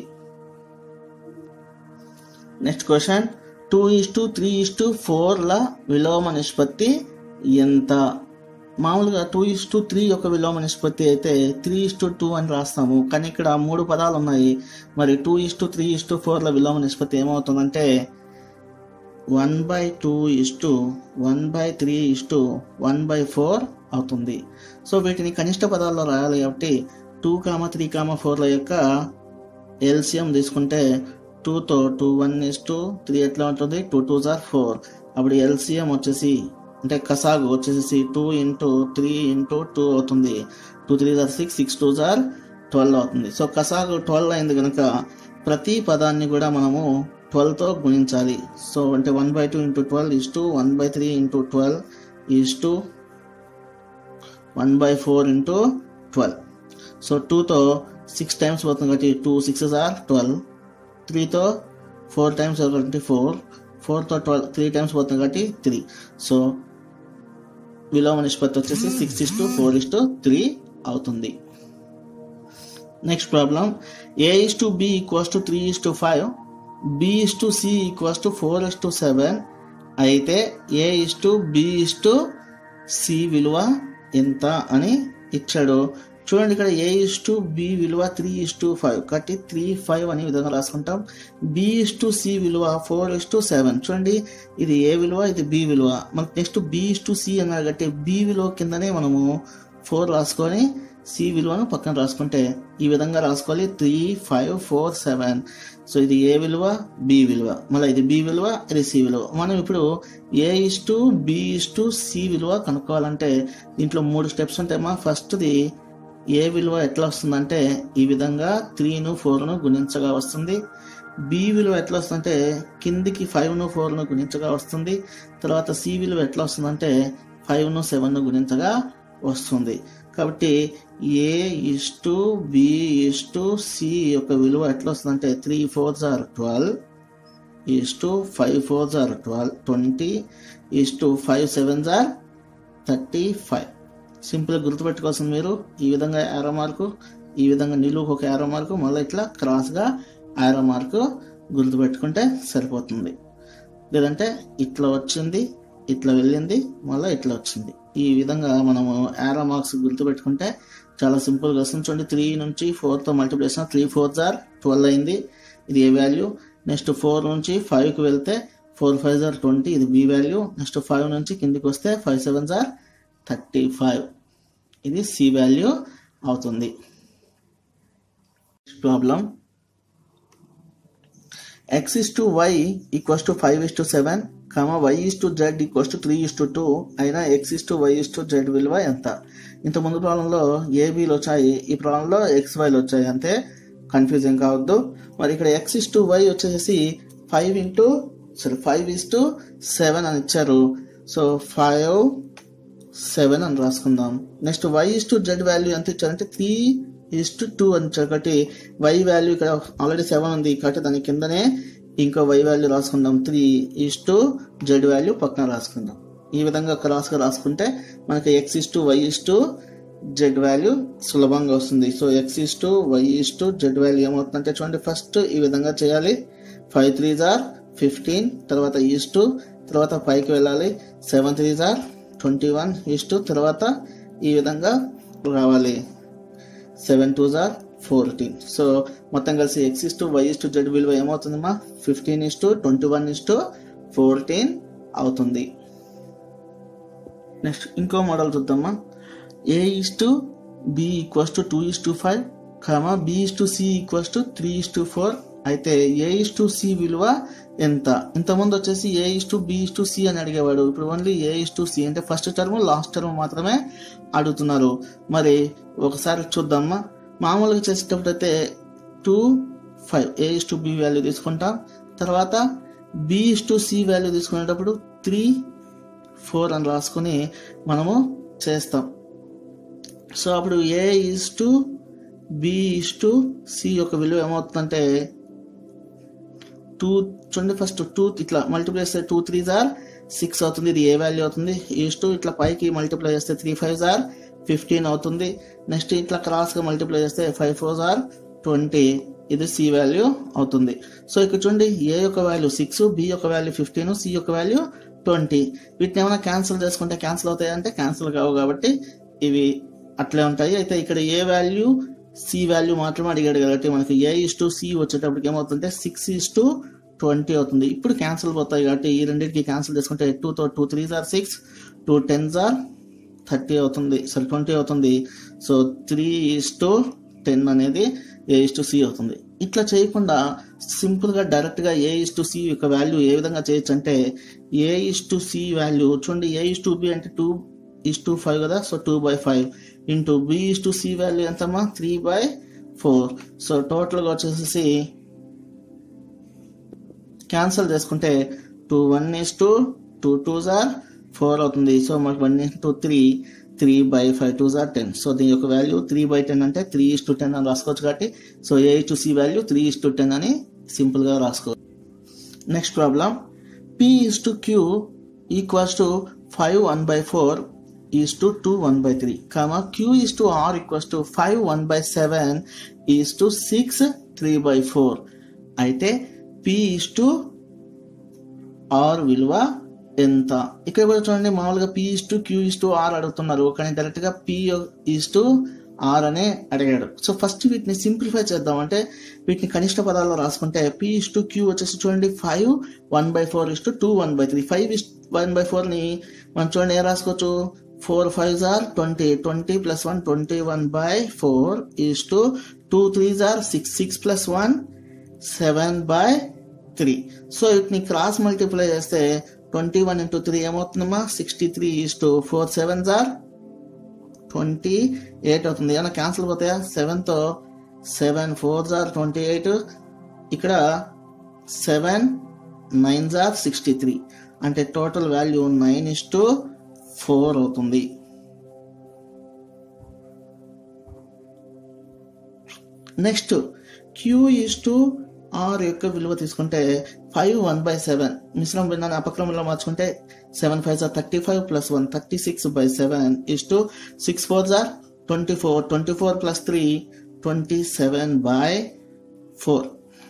next question two is to three is to ఫోర్ల విలోమ నిష్పత్తి ఎంత మామూలుగా టూ ఇస్ టు త్రీ యొక్క విలోమ నిష్పత్తి అయితే త్రీ ఇస్ టు టూ అని రాస్తాము కానీ ఇక్కడ మూడు పదాలు ఉన్నాయి మరి two is to three is to ఫోర్ల విలోమ నిష్పత్తి ఏమవుతుందంటే one by two is to one by three is to one by four అవుతుంది సో వీటిని కనిష్ట పదాల్లో రాయాలి కాబట్టి టూ కామ త్రీ కామ ఫోర్ల యొక్క ఎల్సిఎం తీసుకుంటే టూతో two one is two three ఎట్లా ఉంటుంది టూ టూ జార్ ఫోర్ అప్పుడు ఎల్సిఎం వచ్చేసి అంటే కసాగు వచ్చేసి two into three into two అవుతుంది two three jar six six two జార్ ట్వెల్వ్ అవుతుంది సో కసాగు ట్వెల్వ్ అయింది కనుక ప్రతి పదాన్ని కూడా మనము ట్వెల్వ్తో గుణించాలి సో అంటే one by two into twelve is to one by three into twelve is to one by four into twelve so టూతో సిక్స్ టైమ్స్ పోతుంది కాబట్టి టూ సిక్స్ ఆర్ ట్వెల్వ్ త్రీతో ఫోర్ టైమ్స్ కాబట్టి ఫోర్ ఫోర్తో ట్వెల్వ్ త్రీ టైమ్స్ పోతుంది కాబట్టి three so విలోమ నిష్పత్తి వచ్చేసి six is to four is to three అవుతుంది next problem A is to B equals to three is to five B is to C equals to four is to seven అయితే A is to B is to C విలువ ఎంత అని ఇచ్చాడు చూడండి ఇక్కడ A is to B విలువ three is to five కాబట్టి three five అనే విధంగా రాసుకుంటాం బి ఇస్ టు సి విలువ ఫోర్ ఇస్ టు సెవెన్ చూడండి ఇది ఏ విలువ ఇది బి విలువ మనకు next B is to C అన్నారు కాబట్టి బి విలువ కిందనే మనము ఫోర్ రాసుకొని సి విలువను పక్కన రాసుకుంటే ఈ విధంగా రాసుకోవాలి three five four seven so ఇది ఏ విలువ బి విలువ మళ్ళీ ఇది బి విలువ ఇది సి విలువ మనం ఇప్పుడు A is to B is to C విలువ కనుక్కోవాలంటే దీంట్లో మూడు స్టెప్స్ ఉంటాయమ్మా ఫస్ట్ది ఏ విలువ ఎట్లా వస్తుందంటే ఈ విధంగా త్రీను ఫోర్ను గుణించగా వస్తుంది బి విలువ ఎట్లా వస్తుందంటే కిందికి ఫైవ్ను ఫోర్ను గుణించగా వస్తుంది తర్వాత సి విలువ ఎట్లా వస్తుందంటే ఫైవ్ను సెవెన్ను గుణించగా వస్తుంది కాబట్టి A is to B is to C యొక్క విలువ ఎట్లా వస్తుందంటే three fours are twelve is to five fours are twelve twenty is to five sevens are thirty five సింపుల్గా గుర్తుపెట్టుకోవాల్సింది మీరు ఈ విధంగా యారో మార్కు ఈ విధంగా నిలువుకు ఒక యారో మార్కు మళ్ళీ ఇట్లా క్రాస్గా యారో మార్కు గుర్తుపెట్టుకుంటే సరిపోతుంది లేదంటే ఇట్లా వచ్చింది ఇట్లా వెళ్ళింది మళ్ళీ ఇట్లా వచ్చింది ఈ విధంగా మనము యారో మార్క్స్ గుర్తుపెట్టుకుంటే చాలా సింపుల్గా వస్తుంది చూడండి త్రీ నుంచి ఫోర్తో మల్టిప్లై చేసిన త్రీ ఫోర్ జార్ ట్వెల్వ్ అయింది ఇది ఏ వాల్యూ నెక్స్ట్ ఫోర్ నుంచి ఫైవ్కి వెళ్తే ఫోర్ ఫైవ్ జార్ ట్వంటీ ఇది బి వాల్యూ నెక్స్ట్ ఫైవ్ నుంచి కిందికి వస్తే ఫైవ్ సెవెన్ జార్ థర్టీ ఫైవ్ ఇది సి వాల్యూ అవుతుంది problem x is to y equals to 5 is to 7 comma y is to z equals to three is to two అయినా x is to y is to z విలువ ఎంత ఇంత ముందు ప్రాబ్లంలో ఏబీలు వచ్చాయి ఈ ప్రాబ్లంలో ఎక్స్ వైలు వచ్చాయి అంతే కన్ఫ్యూజింగ్ కావద్దు మరి ఇక్కడ ఎక్స్ ఇస్ టు వై వచ్చేసి five into sorry five is to seven అని ఇచ్చారు సో ఫైవ్ సెవెన్ అని రాసుకుందాం next why is to Z value ఎంత ఇచ్చారంటే త్రీ ఇస్ టు టూ అని ఇచ్చారు కాబట్టి వై వాల్యూ ఇక్కడ ఆల్రెడీ సెవెన్ ఉంది కాబట్టి దాని కిందనే ఇంకో వై వాల్యూ రాసుకుందాం three is to Z value పక్కన రాసుకుందాం ఈ విధంగా క్రాస్గా రాసుకుంటే మనకి x is to y is to Z value సులభంగా వస్తుంది so X is to y is to Z value ఏమవుతుందంటే చూడండి ఫస్ట్ ఈ విధంగా చేయాలి ఫైవ్ త్రీ జార్ ఫిఫ్టీన్ తర్వాత ఈస్ టు తర్వాత పైకి వెళ్ళాలి seven three jar twenty one is to తర్వాత ఈ విధంగా రావాలి సెవెన్ టూ జార్ ఫోర్టీన్ సో మొత్తం కలిసి x is to y is to z విలువ ఏమవుతుందమ్మా fifteen is to twenty one is to fourteen అవుతుంది నెక్స్ట్ ఇంకో మోడల్ చూద్దామా A is to B equals to two is to five comma B is to C equals to three is to four అయితే A is to C విలువ ఎంత ఇంతకుముందు వచ్చేసి A is to B is to C అని అడిగేవాడు ఇప్పుడు only A is to C అంటే first term last term మాత్రమే అడుగుతున్నారు మరి ఒకసారి చూద్దామా మామూలుగా చేసేటప్పుడు అయితే two five A is to B value తీసుకుంటాం తర్వాత B is to C value తీసుకునేటప్పుడు త్రీ ఫోర్ అని రాసుకొని మనము చేస్తాం సో అప్పుడు A is to B is to C యొక్క విలువ ఏమవుతుందంటే టూ చూడండి ఫస్ట్ టూ ఇట్లా మల్టిప్లై చేస్తే టూ త్రీ జార్ సిక్స్ అవుతుంది ఇది ఏ వాల్యూ అవుతుంది ఈస్ టు ఇట్లా పైకి మల్టిప్లై చేస్తే త్రీ ఫైవ్ జార్ ఫిఫ్టీన్ అవుతుంది నెక్స్ట్ ఇట్లా క్రాస్గా మల్టిప్లై చేస్తే ఫైవ్ ఫోర్ జార్ ట్వంటీ ఇది సి వాల్యూ అవుతుంది సో ఇక్కడ చూడండి ఏ యొక్క వాల్యూ సిక్స్ బి యొక్క వాల్యూ ఫిఫ్టీన్ సి యొక్క వాల్యూ ట్వంటీ వీటిని ఏమైనా క్యాన్సిల్ చేసుకుంటే క్యాన్సిల్ అవుతాయి అంటే క్యాన్సిల్ కావు కాబట్టి ఇవి అట్లే ఉంటాయి అయితే ఇక్కడ ఏ వాల్యూ సి వాల్యూ మాత్రమే అడిగాడు కాబట్టి మనకి ఏ ఇస్ టు సి వచ్చేటప్పటికి ఏమవుతుందంటే సిక్స్ ఇస్ టు ట్వంటీ అవుతుంది ఇప్పుడు క్యాన్సిల్ పోతాయి కాబట్టి ఈ రెండింటికి క్యాన్సిల్ చేసుకుంటే టూతో two three jar six two ten జార్ థర్టీ అవుతుంది సారీ ట్వంటీ అవుతుంది so three is to ten అనేది ఏ ఇస్ టు సి అవుతుంది ఇట్లా చేయకుండా సింపుల్గా డైరెక్ట్గా ఏ ఇస్ టు సి యొక్క వాల్యూ ఏ విధంగా చేయొచ్చు అంటే A is to C value చూడండి ఏ ఇస్ టు బి అంటే టూ ఇస్ టు ఫైవ్ కదా so two by five into B is to C value ఎంతమ్మా త్రీ బై ఫోర్ సో టోటల్గా వచ్చేసి క్యాన్సిల్ చేసుకుంటే two one is to two two jar four అవుతుంది so మనకి one is two three three by five two jar ten so దీని యొక్క value three by ten అంటే three is to ten అని రాసుకోవచ్చు కాబట్టి so A to C value three is to ten అని సింపుల్గా రాసుకోవచ్చు next problem P is to Q equals to five one by four is to two one by three comma Q is to R equals to five one by seven is to six three by four అయితే P is to R విలువ ఎంత ఇక్కడ కూడా చూడండి మామూలుగా P is to Q is to R అడుగుతున్నారు కానీ direct గా పి ఇస్ టు ఆర్ అనే అడిగాడు సో ఫస్ట్ వీటిని సింప్లిఫై చేద్దాం అంటే వీటిని కనిష్ట పదాల్లో రాసుకుంటే పి ఇస్ టు క్యూ వచ్చేసి చూడండి five one by four is to two one by three five is one by four ని మనం చూడండి ఏం రాసుకోవచ్చు four five are twenty twenty plus one twenty one by four is to two threes are six six plus one seven by three so వీటిని cross multiply చేస్తే twenty one into three ఏమవుతుందమ్మా sixty three is to four sevens are twenty eight అవుతుంది ఏమైనా cancel పోతాయా సెవెన్తో seven four are twenty eight ఇక్కడ seven nine are sixty three అంటే total value nine is to four అవుతుంది next Q is to R యొక్క విలువ తీసుకుంటే five one by seven మిశ్రమ భిన్నాన్ని అపక్రమంలో మార్చుకుంటే సెవెన్ ఫైవ్ జార్ thirty five plus one thirty six by seven is to six four jar twenty four twenty four plus three twenty seven by four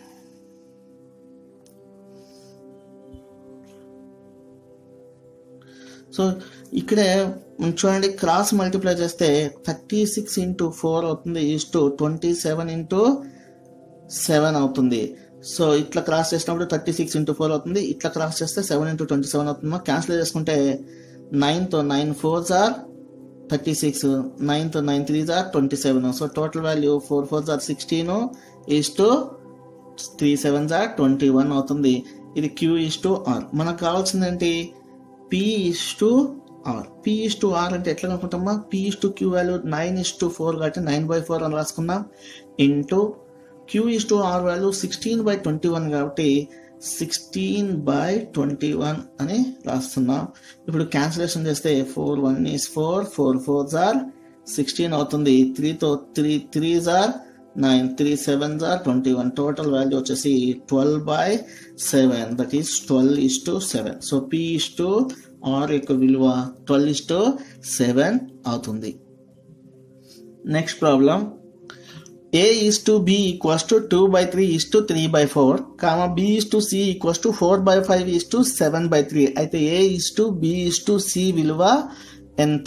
so ఇక్కడే చూడండి క్రాస్ మల్టిప్లై చేస్తే thirty six into four అవుతుంది is to twenty seven into seven అవుతుంది so ఇట్లా cross చేసినప్పుడు thirty six into four అవుతుంది ఇట్లా cross చేస్తే సెవెన్ ఇంటూ ట్వంటీ సెవెన్ అవుతుంది క్యాన్సిల్ చేసుకుంటే నైన్తో nine four are thirty six నైన్తో nine three are twenty seven so total value four four are sixteen is to three seven are twenty one అవుతుంది ఇది Q is to R మనకు కావాల్సింది ఏంటి P is to R P is to R అంటే ఎట్లా అనుకుంటామా P is to Q value nine is to four కాబట్టి nine by four అని రాసుకుందాం into Q is to R value sixteen by twenty one కాబట్టి సిక్స్టీన్ బై ట్వంటీ వన్ అని రాస్తున్నాం ఇప్పుడు క్యాన్సిలేషన్ చేస్తే four one is four four four జార్ sixteen అవుతుంది త్రీతో three three jar nine three seven jar twenty one total value వచ్చేసి twelve by seven that is twelve is to seven so P is to R యొక్క విలువ twelve is to seven అవుతుంది next problem a is to b equals to 2 by 3 is to 3 by 4 comma b is to c equals to 4 by 5 is to 7 by 3 అయితే a is to b is to c విలువ ఎంత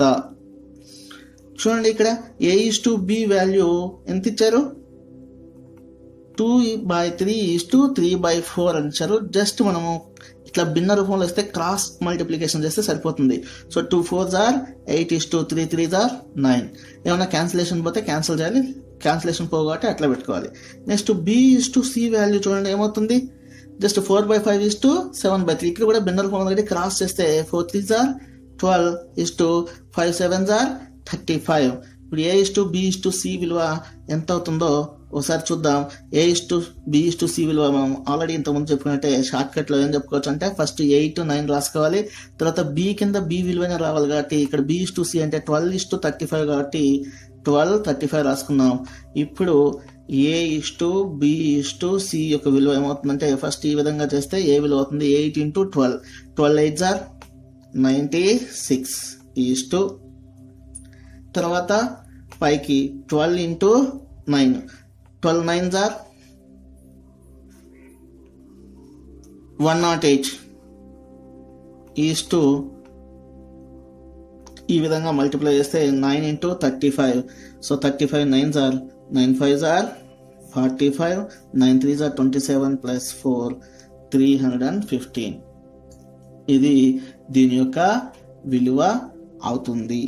చూడండి ఇక్కడ a is to b value ఎంత ఇచ్చారు two by three is to three by four అని ఇచ్చారు just మనము ఇట్లా భిన్న రూపంలో ఇస్తే క్రాస్ మల్టిప్లికేషన్ చేస్తే సరిపోతుంది so two four jar eight is to three three jar nine ఏమైనా క్యాన్సిలేషన్ పోతే క్యాన్సిల్ చేయాలి క్యాన్సిలేషన్ పోగొట్టి అట్లా పెట్టుకోవాలి next B is to C value చూడండి ఏమవుతుంది just four by five is to seven by three ఇక్కడ కూడా భిన్న రూపంలో కాబట్టి క్రాస్ చేస్తే four three jar twelve is to five seven జార్ థర్టీ ఫైవ్ ఇప్పుడు A is to B is to C విలువ ఎంత అవుతుందో ఒకసారి చూద్దాం A is to B is to C విలువ మనం ఆల్రెడీ ఇంతకుముందు చెప్పుకున్నట్టే షార్ట్ కట్ లో ఏం చెప్పుకోవచ్చు అంటే ఫస్ట్ ఎయిట్ నైన్ రాసుకోవాలి తర్వాత బి కింద బి విలువనే రావాలి కాబట్టి ఇక్కడ బి ఇస్ టు సి అంటే twelve is to thirty five కాబట్టి ట్వెల్వ్ థర్టీ ఫైవ్ రాసుకున్నాం ఇప్పుడు A is to B is to C యొక్క విలువ ఏమవుతుందంటే ఫస్ట్ ఈ విధంగా చేస్తే ఏ విలువ అవుతుంది eight into twelve twelve eight జార్ నైంటీ సిక్స్ ఈస్ టు తర్వాత పైకి twelve into nine twelve nine జార్ one naught eight is to ఈ విధంగా మల్టిప్లై చేస్తే nine into thirty five so thirty five nine జార్ నైన్ ఫైవ్ జార్ forty five nine three jar twenty seven plus four three hundred and fifteen ఇది దీని యొక్క విలువ అవుతుంది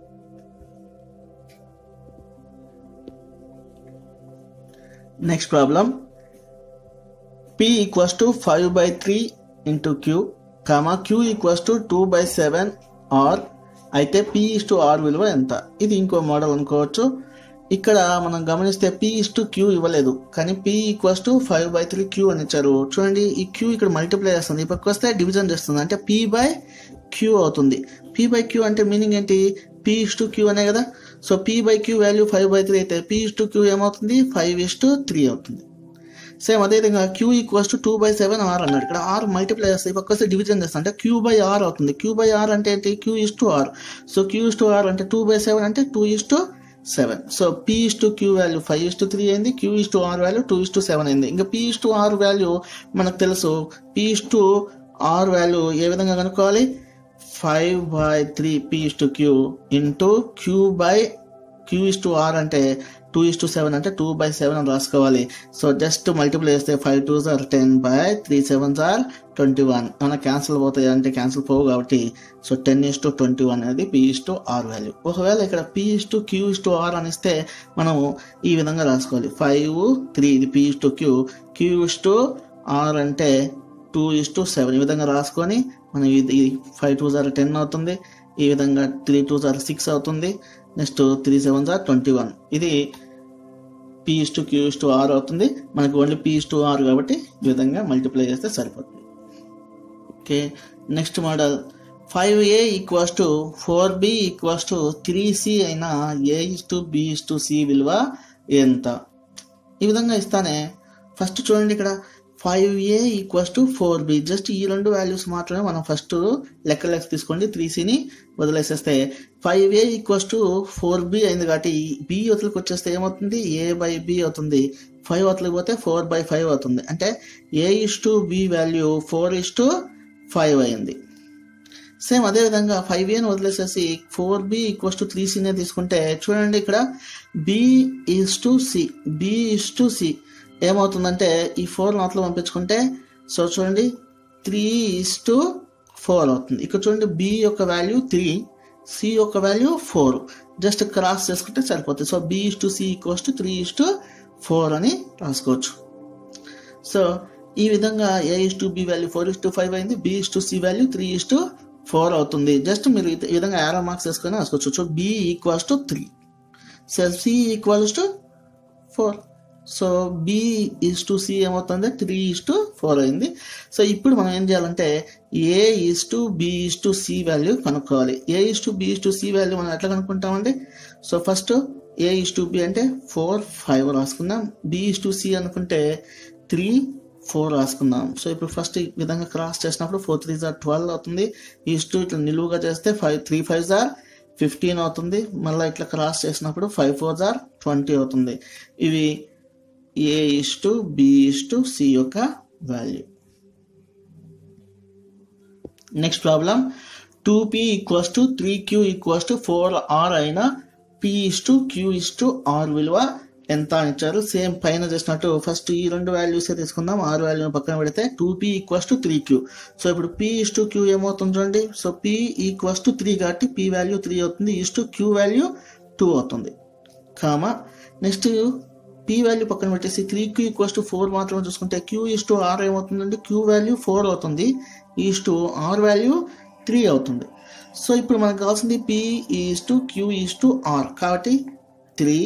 next problem p equals to five by three into queue comma Q equals to two by seven R అయితే p is to R విలువ ఎంత ఇది ఇంకో మోడల్ అనుకోవచ్చు ఇక్కడ మనం గమనిస్తే p ఇస్ టు క్యూ ఇవ్వలేదు కానీ p equals to five by three Q అని ఇచ్చారు చూడండి ఈ క్యూ ఇక్కడ మల్టిప్లై చేస్తుంది ఈ పక్క వస్తే డివిజన్ చేస్తుంది అంటే p బై క్యూ అవుతుంది p బై క్యూ అంటే మీనింగ్ ఏంటి p ఇస్ టు క్యూ అనే కదా so p by Q value five by three అయితే p ఇస్ టు క్యూ ఏమవుతుంది ఫైవ్ ఇస్ టు త్రీ అవుతుంది సేమ్ అదేవిధంగా Q equals to two by seven R అన్నాడు ఇక్కడ ఆర్ మల్టిప్లై చేస్తే పక్క వస్తే డివిజన్ చేస్తా అంటే క్యూ బై ఆర్ అవుతుంది క్యూ బై ఆర్ అంటే ఏంటి Q is to R so Q is to R అంటే టూ బై సెవెన్ అంటే two is to seven so P is to Q value five is to three అయింది Q is to R value two is to seven అయింది ఇంకా P is to R value మనకు తెలుసు P is to R value ఏ విధంగా కనుక్కోవాలి five by three P is to Q into Q by Q is to R అంటే two is to seven అంటే two by seven అని రాసుకోవాలి so just multiply చేస్తే five two are ten by three sevens are twenty one ఏమైనా క్యాన్సిల్ పోతాయి అంటే cancel పోవు కాబట్టి so ten is to twenty one అనేది P is to R value ఒకవేళ ఇక్కడ P is to Q is to R అని ఇస్తే మనం ఈ విధంగా రాసుకోవాలి ఫైవ్ త్రీ ఇది P is to Q Q is to R అంటే టూ ఇస్ టు సెవెన్ ఈ విధంగా రాసుకొని మనం ఇది ఫైవ్ టూ జార్ టెన్ అవుతుంది ఈ విధంగా త్రీ టూ జార్ సిక్స్ అవుతుంది next three seven jar twenty one ఇది P is to Q is to R అవుతుంది మనకి only P is to R కాబట్టి ఈ విధంగా మల్టిప్లై చేస్తే సరిపోతుంది okay next model five A equals to four B equals to three C అయినా A is to B is to C విలువ ఎంత ఈ విధంగా ఇస్తానే ఫస్ట్ చూడండి ఇక్కడ five A equals to four B just ఈ రెండు వాల్యూస్ మాత్రమే మనం ఫస్ట్ లెక్క లెక్క తీసుకోండి త్రీ సిని వదిలేసేస్తే five A equals to four B అయింది కాబట్టి బి అవతలకి వచ్చేస్తే ఏమవుతుంది ఏ బై బి అవుతుంది ఫైవ్ అవతలకి పోతే ఫోర్ బై ఫైవ్ అవుతుంది అంటే A is to B value four is to five అయింది సేమ్ అదే విధంగా ఫైవ్ ఏని వదిలేసేసి four B equals to three సీనే తీసుకుంటే చూడండి ఇక్కడ B is to C B is to C ఏమవుతుందంటే ఈ ఫోర్ నాట్లో పంపించుకుంటే సో చూడండి త్రీ ఈస్ టు ఫోర్ అవుతుంది ఇక్కడ చూడండి బి యొక్క వాల్యూ త్రీ సి యొక్క వాల్యూ ఫోర్ జస్ట్ క్రాస్ చేసుకుంటే సరిపోతుంది so B is to C equals to three is to four అని రాసుకోవచ్చు సో ఈ విధంగా A is to B value four is to five అయింది B is to C value three is to four అవుతుంది just మీరు ఈ విధంగా arrow marks వేసుకొని రాసుకోవచ్చు so B equals to three so C equals to four so B is to C ఏమవుతుంది three is to four అయింది సో ఇప్పుడు మనం ఏం చేయాలంటే A is to B is to C value కనుక్కోవాలి A is to B is to C value మనం ఎట్లా కనుక్కుంటామండి so first A is to B అంటే ఫోర్ ఫైవ్ రాసుకుందాం బి ఈస్ టు సి అనుకుంటే త్రీ ఫోర్ రాసుకుందాం సో ఇప్పుడు first ఈ విధంగా క్రాస్ చేసినప్పుడు ఫోర్ త్రీ జార్ ట్వెల్వ్ అవుతుంది ఈస్ టు ఇట్లా నిలువుగా చేస్తే five three five jar fifteen అవుతుంది మళ్ళీ ఇట్లా క్రాస్ చేసినప్పుడు ఫైవ్ ఫోర్ జార్ ట్వంటీ అవుతుంది ఇవి A is to B is to C యొక్క value next problem two P equals to three Q equals to four R అయినా P is to Q is to R విలువ ఎంత అని ఇచ్చారు same పైన చేసినట్టు ఫస్ట్ ఈ రెండు వాల్యూస్ తీసుకుందాం ఆర్ వాల్యూ పక్కన పెడితే two P equals to three Q so ఇప్పుడు పి ఇస్ టు క్యూ ఏమవుతుంది చూడండి so P equals to three కాబట్టి పి వాల్యూ త్రీ అవుతుంది is to Q value two అవుతుంది కామా నెక్స్ట్ పి వాల్యూ పక్కన పెట్టేసి three Q equals to four మాత్రమే చూసుకుంటే క్యూ ఇస్ టు ఆర్ ఏమవుతుందంటే క్యూ వాల్యూ ఫోర్ అవుతుంది is to R value three అవుతుంది సో ఇప్పుడు మనకు కావాల్సింది P is to Q is to R కాబట్టి త్రీ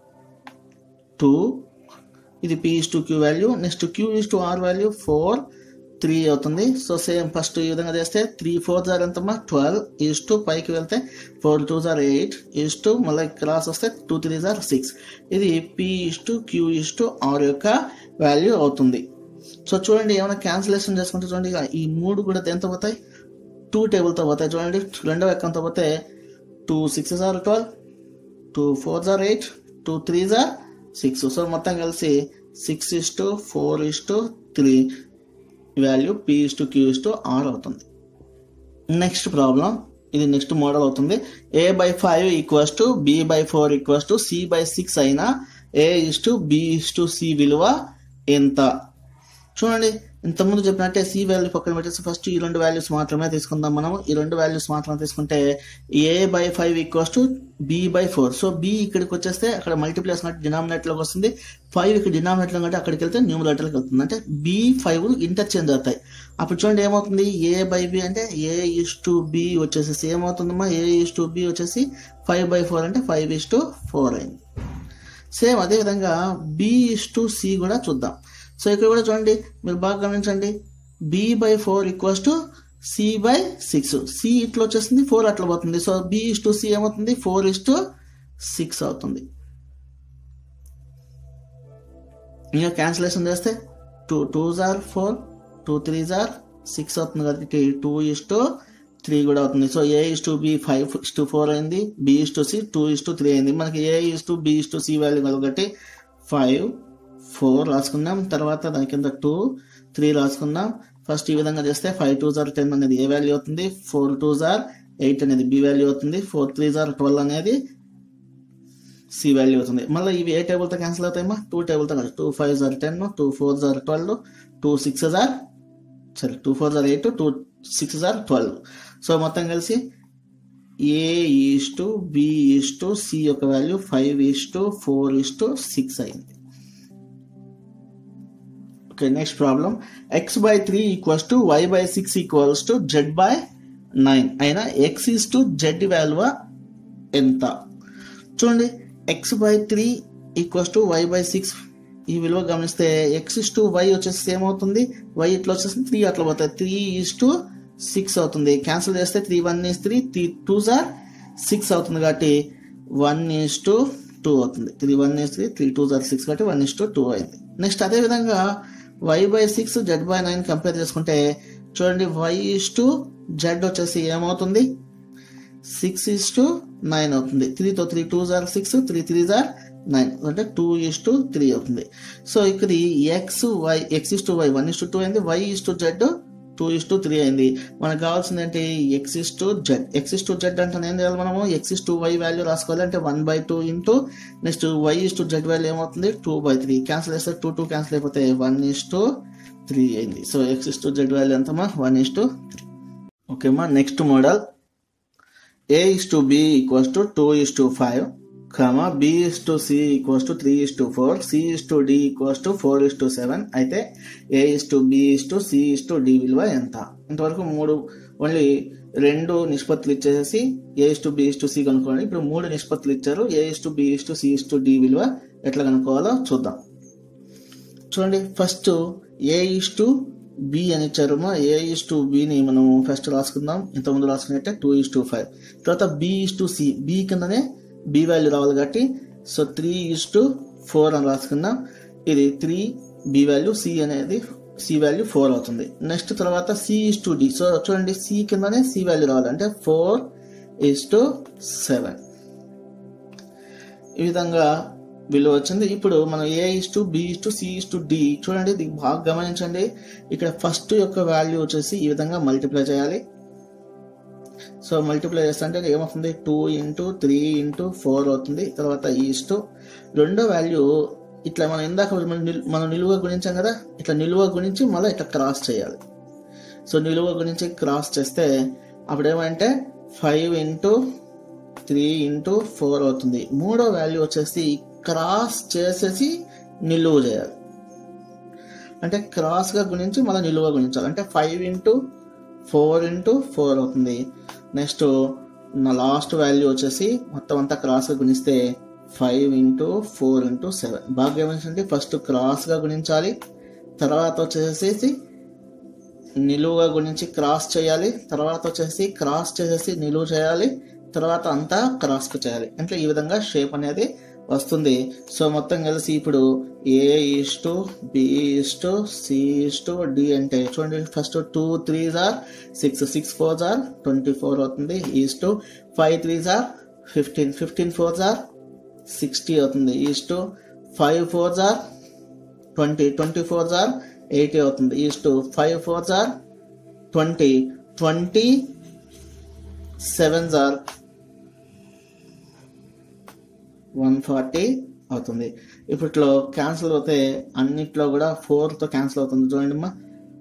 టూ ఇది P is to Q value next Q is to R value four three అవుతుంది so same first ఈ విధంగా చేస్తే త్రీ ఫోర్ జార్ ఎంతమ్మా ట్వెల్వ్ ఈస్ టు పైకి వెళ్తే four two jar eight is to మళ్ళీ క్రాస్ వస్తే టూ త్రీ జార్ సిక్స్ ఇది P is to Q is to R యొక్క వాల్యూ అవుతుంది సో చూడండి ఏమైనా క్యాన్సిలేషన్ చేసుకుంటే చూడండి ఇక ఈ మూడు కూడా ఎంత పోతాయి టూ టేబుల్తో పోతాయి చూడండి రెండవ ఎక్కంతో పోతే two six are twelve two four jar eight two three jar six so మొత్తం కలిసి six is to four is to three value P is to Q is to R అవుతుంది నెక్స్ట్ ప్రాబ్లం ఇది next model అవుతుంది A by five equals to B by four equals to C by six అయినా A is to B is to C విలువ ఎంత చూడండి ఇంతకుముందు చెప్పినట్టే C value పక్కన పెట్టేసి ఫస్ట్ ఈ రెండు వాల్యూస్ మాత్రమే తీసుకుందాం మనం ఈ రెండు వాల్యూస్ మాత్రమే తీసుకుంటే A by five equals to B by four so B ఇక్కడికి వచ్చేస్తే అక్కడ మల్టిప్లేస్ అంటే డినామినేటర్లోకి వస్తుంది ఫైవ్ ఇక్కడ డినామినేటర్ అంటే అక్కడికి వెళ్తే న్యూమరేటర్కి వెళ్తుంది అంటే బి ఫైవ్ ఇంటర్చేంజ్ అవుతాయి అప్పుడు చూడండి ఏమవుతుంది ఏ బై బి అంటే ఏ ఇస్ టు బి వచ్చేసి ఏమవుతుందమ్మా ఏ ఇస్ టు బి వచ్చేసి ఫైవ్ బై ఫోర్ అంటే ఫైవ్ ఇస్ టు ఫోర్ అయింది సేమ్ అదేవిధంగా బి ఇస్ టు సి కూడా చూద్దాం సో ఇక్కడ కూడా చూడండి మీరు బాగా గమనించండి B by four equals to C by six C ఇట్లా వచ్చేస్తుంది ఫోర్ అట్లా పోతుంది so B is to C ఏమవుతుంది ఫోర్ ఇస్ టు సిక్స్ అవుతుంది ఇంకా క్యాన్సిలేషన్ చేస్తే two two jar four two three jar six అవుతుంది కాబట్టి టూ ఇస్ టు త్రీ కూడా అవుతుంది so A is to B five is to four అయింది B is to C two is to three అయింది మనకి A is to B is to C value కాబట్టి five four రాసుకుందాం తర్వాత దాని కింద టూ త్రీ రాసుకుందాం ఫస్ట్ ఈ విధంగా చేస్తే ఫైవ్ టూ జార్ టెన్ అనేది ఏ వాల్యూ అవుతుంది ఫోర్ టూ జార్ ఎయిట్ అనేది బి వాల్యూ అవుతుంది ఫోర్ త్రీ జార్ ట్వెల్వ్ అనేది సి వాల్యూ అవుతుంది మళ్ళీ ఇవి ఏ టేబుల్తో క్యాన్సిల్ అవుతాయమ్మా టూ టేబుల్తో కలిసి two five jar ten two four jar twelve two six are సరే two four jar eight two six are twelve so మొత్తం కలిసి A is to B is to C యొక్క value five is to four is to six అయింది okay next problem X by three equals to Y by six equals to Z by nine అయినా X is to Z value ఎంత చూడండి X by three equals to Y by six ఈ విలువ గమనిస్తే X is to y వచ్చేసి ఏమవుతుంది why ఇట్లా వచ్చేసి త్రీ అట్లా పోతుంది త్రీ ఈస్ టు సిక్స్ అవుతుంది క్యాన్సిల్ చేస్తే three one is three three two jar six అవుతుంది కాబట్టి వన్ ఈస్ టు టూ అవుతుంది three one is three three two jar six కాబట్టి వన్ ఈస్ టు టూ అయింది నెక్స్ట్ అదే విధంగా Y by six Z by nine compare చేసుకుంటే చూడండి why is to Z వచ్చేసి ఏమవుతుంది సిక్స్ ఈస్ టు నైన్ అవుతుంది త్రీతో three two jar six three three jar nine అంటే టూ ఈస్ టు త్రీ అవుతుంది సో ఇక్కడ X Y X is to Y one is to two అయింది Y is to Z two is to three అయింది మనకు కావాల్సింది ఏంటి X is to Z X is to Z అంటే ఏం చేయాలి మనము X is to Y value రాసుకోవాలి అంటే one by two into next why is to Z value ఏమవుతుంది టూ బై త్రీ క్యాన్సిల్ చేస్తే టూ టూ క్యాన్సిల్ అయిపోతే వన్ ఇస్ టు త్రీ అయింది so X is to Z value ఎంతమా one is to three ఓకేమ్మా next model a is to b equals to 2 is to 5 comma b is to c equals to 3 is to 4 c is to d equals to 4 is to 7 అయితే a is to b is to c is to d విలువ ఎంత ఇంతవరకు మూడు only రెండు నిష్పత్తులు ఇచ్చేసి A is to B is to C కనుక్కోండి ఇప్పుడు మూడు నిష్పత్తులు ఇచ్చారు A is to B is to C is to D విలువ ఎట్లా కనుక్కోవాలో చూద్దాం చూడండి first A is to B అని ఇచ్చారు ఏ ఇస్ టు బిని మనం ఫస్ట్ రాసుకుందాం ఇంతకుముందు రాసుకున్నట్టే టూ ఇస్ టు ఫైవ్ తర్వాత B is to C B కిందనే బి వాల్యూ రావాలి కాబట్టి so three is to four అని రాసుకుందాం ఇది త్రీ బి వాల్యూ సి అనేది సి వాల్యూ ఫోర్ అవుతుంది నెక్స్ట్ తర్వాత C is to D so చూడండి సి కిందనే సి వాల్యూ రావాలి అంటే ఫోర్ ఇస్ టు సెవెన్ ఈ విధంగా విలువ వచ్చింది ఇప్పుడు మనం A is to B is to C is to D చూడండి ఇది బాగా గమనించండి ఇక్కడ ఫస్ట్ యొక్క వాల్యూ వచ్చేసి ఈ విధంగా మల్టిప్లై చేయాలి సో మల్టిప్లై చేస్తుంటే ఏమవుతుంది two into three into four అవుతుంది తర్వాత ఈస్ టు రెండో వాల్యూ ఇట్లా మనం ఇందాక మనం నిల్- మనం నిలువ గుణించాం కదా ఇట్లా నిలువ గుణించి మళ్ళీ ఇట్లా క్రాస్ చేయాలి సో నిలువ గురించి క్రాస్ చేస్తే అప్పుడు ఏమంటే five into three into four అవుతుంది మూడో వాల్యూ వచ్చేసి క్రాస్ చేసేసి నిలువ చేయాలి అంటే క్రాస్ గా గుణించి మళ్ళీ నిలువ గుణించాలి అంటే five into four into four అవుతుంది నెక్స్ట్ నా లాస్ట్ వాల్యూ వచ్చేసి మొత్తం అంతా క్రాస్ గా గుణిస్తే five into four into seven బాగా గమనించండి ఫస్ట్ క్రాస్ గా గుణించాలి తర్వాత వచ్చేసేసి నిలువుగా గురించి క్రాస్ చేయాలి తర్వాత వచ్చేసి క్రాస్ చేసేసి నిలువు చేయాలి తర్వాత అంతా క్రాస్ చేయాలి అంటే ఈ విధంగా షేప్ అనేది వస్తుంది సో మొత్తం కలిసి ఇప్పుడు A is to B is to C is to D అంటే చూడండి first two three jar six six four jar twenty four అవుతుంది is to five three jar fifteen fifteen four are sixty అవుతుంది is to five four jar twenty twenty four are eighty అవుతుంది is to five four jar twenty twenty seven are one forty అవుతుంది ఇప్పట్లో cancel అవుతే అన్నిట్లో కూడా ఫోర్తో cancel అవుతుంది చూడండి అమ్మా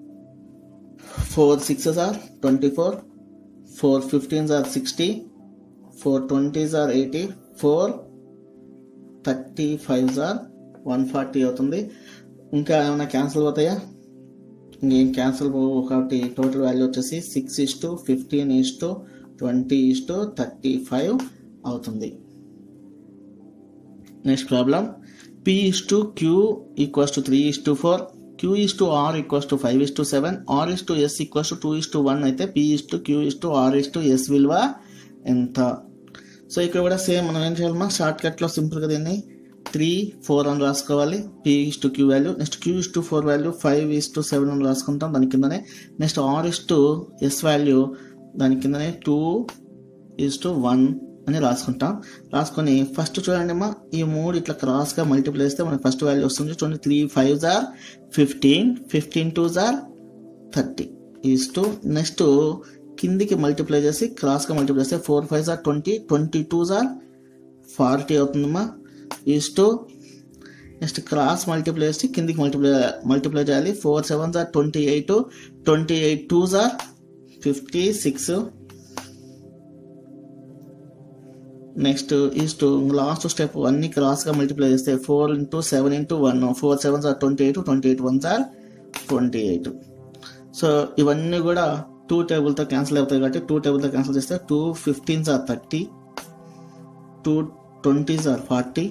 four six are twenty four four fifteens are sixty four twenties are eighty four thirty five are one forty అవుతుంది ఇంకా ఏమైనా క్యాన్సిల్ అవుతాయా ఇంకేం క్యాన్సిల్ ఒకటి టోటల్ వాల్యూ వచ్చేసి six is to fifteen is to twenty is to thirty five అవుతుంది next problem P is to Q equals to three is to four Q is to R equals to five is to seven R is to S equals to two is to one అయితే P is to Q is to R is to S విలువ ఎంత so ఇక్కడ కూడా same మనం ఏం చేయాలమ్మా short కట్లో సింపుల్గా దీన్ని త్రీ ఫోర్ అని రాసుకోవాలి P is to Q value next Q is to four value five is to seven అని రాసుకుంటాం దాని కిందనే next R is to S value దాని కిందనే టూ ఇస్ టు వన్ అని రాసుకుంటాం రాసుకొని ఫస్ట్ చూడండి అమ్మా ఈ మూడు ఇట్లా క్రాస్గా మల్టిప్లై చేస్తే మనకి ఫస్ట్ వాల్యూ వస్తుంది చూడండి three five jar fifteen fifteen two are thirty is to next కిందికి మల్టిప్లై చేసి క్రాస్గా మల్టిప్లై చేస్తే four five jar twenty twenty two are forty అవుతుందమ్మా is to next cross multiply చేసి కిందికి మల్టిప్లై మల్టిప్లై చేయాలి four seven jar twenty eight twenty eight two are fifty six next is to last step అన్ని cross గా multiply చేస్తే four into seven into one four seven jar twenty eight twenty eight one are twenty eight so ఇవన్నీ కూడా two టేబుల్తో cancel అవుతాయి కాబట్టి two టేబుల్తో cancel చేస్తే two fifteens are thirty two twenties are forty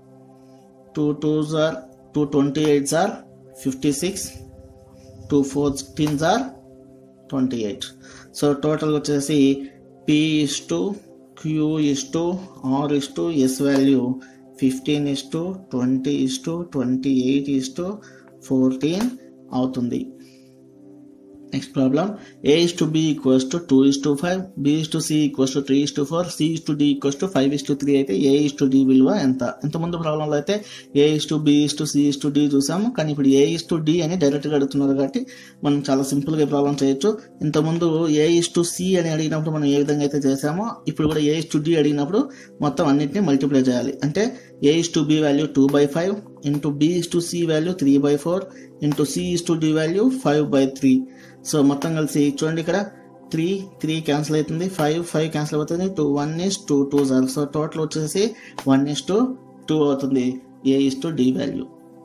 two twos are two twenty eights are fifty six two fourteens are twenty eight so total వచ్చేసి P is to Q is to R is to S value fifteen is to twenty is to twenty eight is to fourteen అవుతుంది next problem A is to B equals to two is to five B is to C equals to three is to four C is to D equals to five is to three అయితే A is to D విలువ ఎంత ఇంతకుముందు ప్రాబ్లంలో అయితే A is to B is to C is to D చూసాము కానీ ఇప్పుడు A is to D అని డైరెక్ట్గా అడుగుతున్నారు కాబట్టి మనం చాలా సింపుల్గా ప్రాబ్లం చేయొచ్చు ఇంతకుముందు ఏ ఇస్ టు సి అని అడిగినప్పుడు మనం ఏ విధంగా అయితే చేసామో ఇప్పుడు కూడా ఏ ఇస్ టు డి అడిగినప్పుడు మొత్తం అన్నింటినీ మల్టిప్లై చేయాలి అంటే A is to B value two by five into B is to C value three by four into C is to D value five by three so మొత్తం కలిసి చూడండి ఇక్కడ three three cancel అవుతుంది five five cancel అవుతుంది two one is two two జార్ so total వచ్చేసి one is to two అవుతుంది A is to D value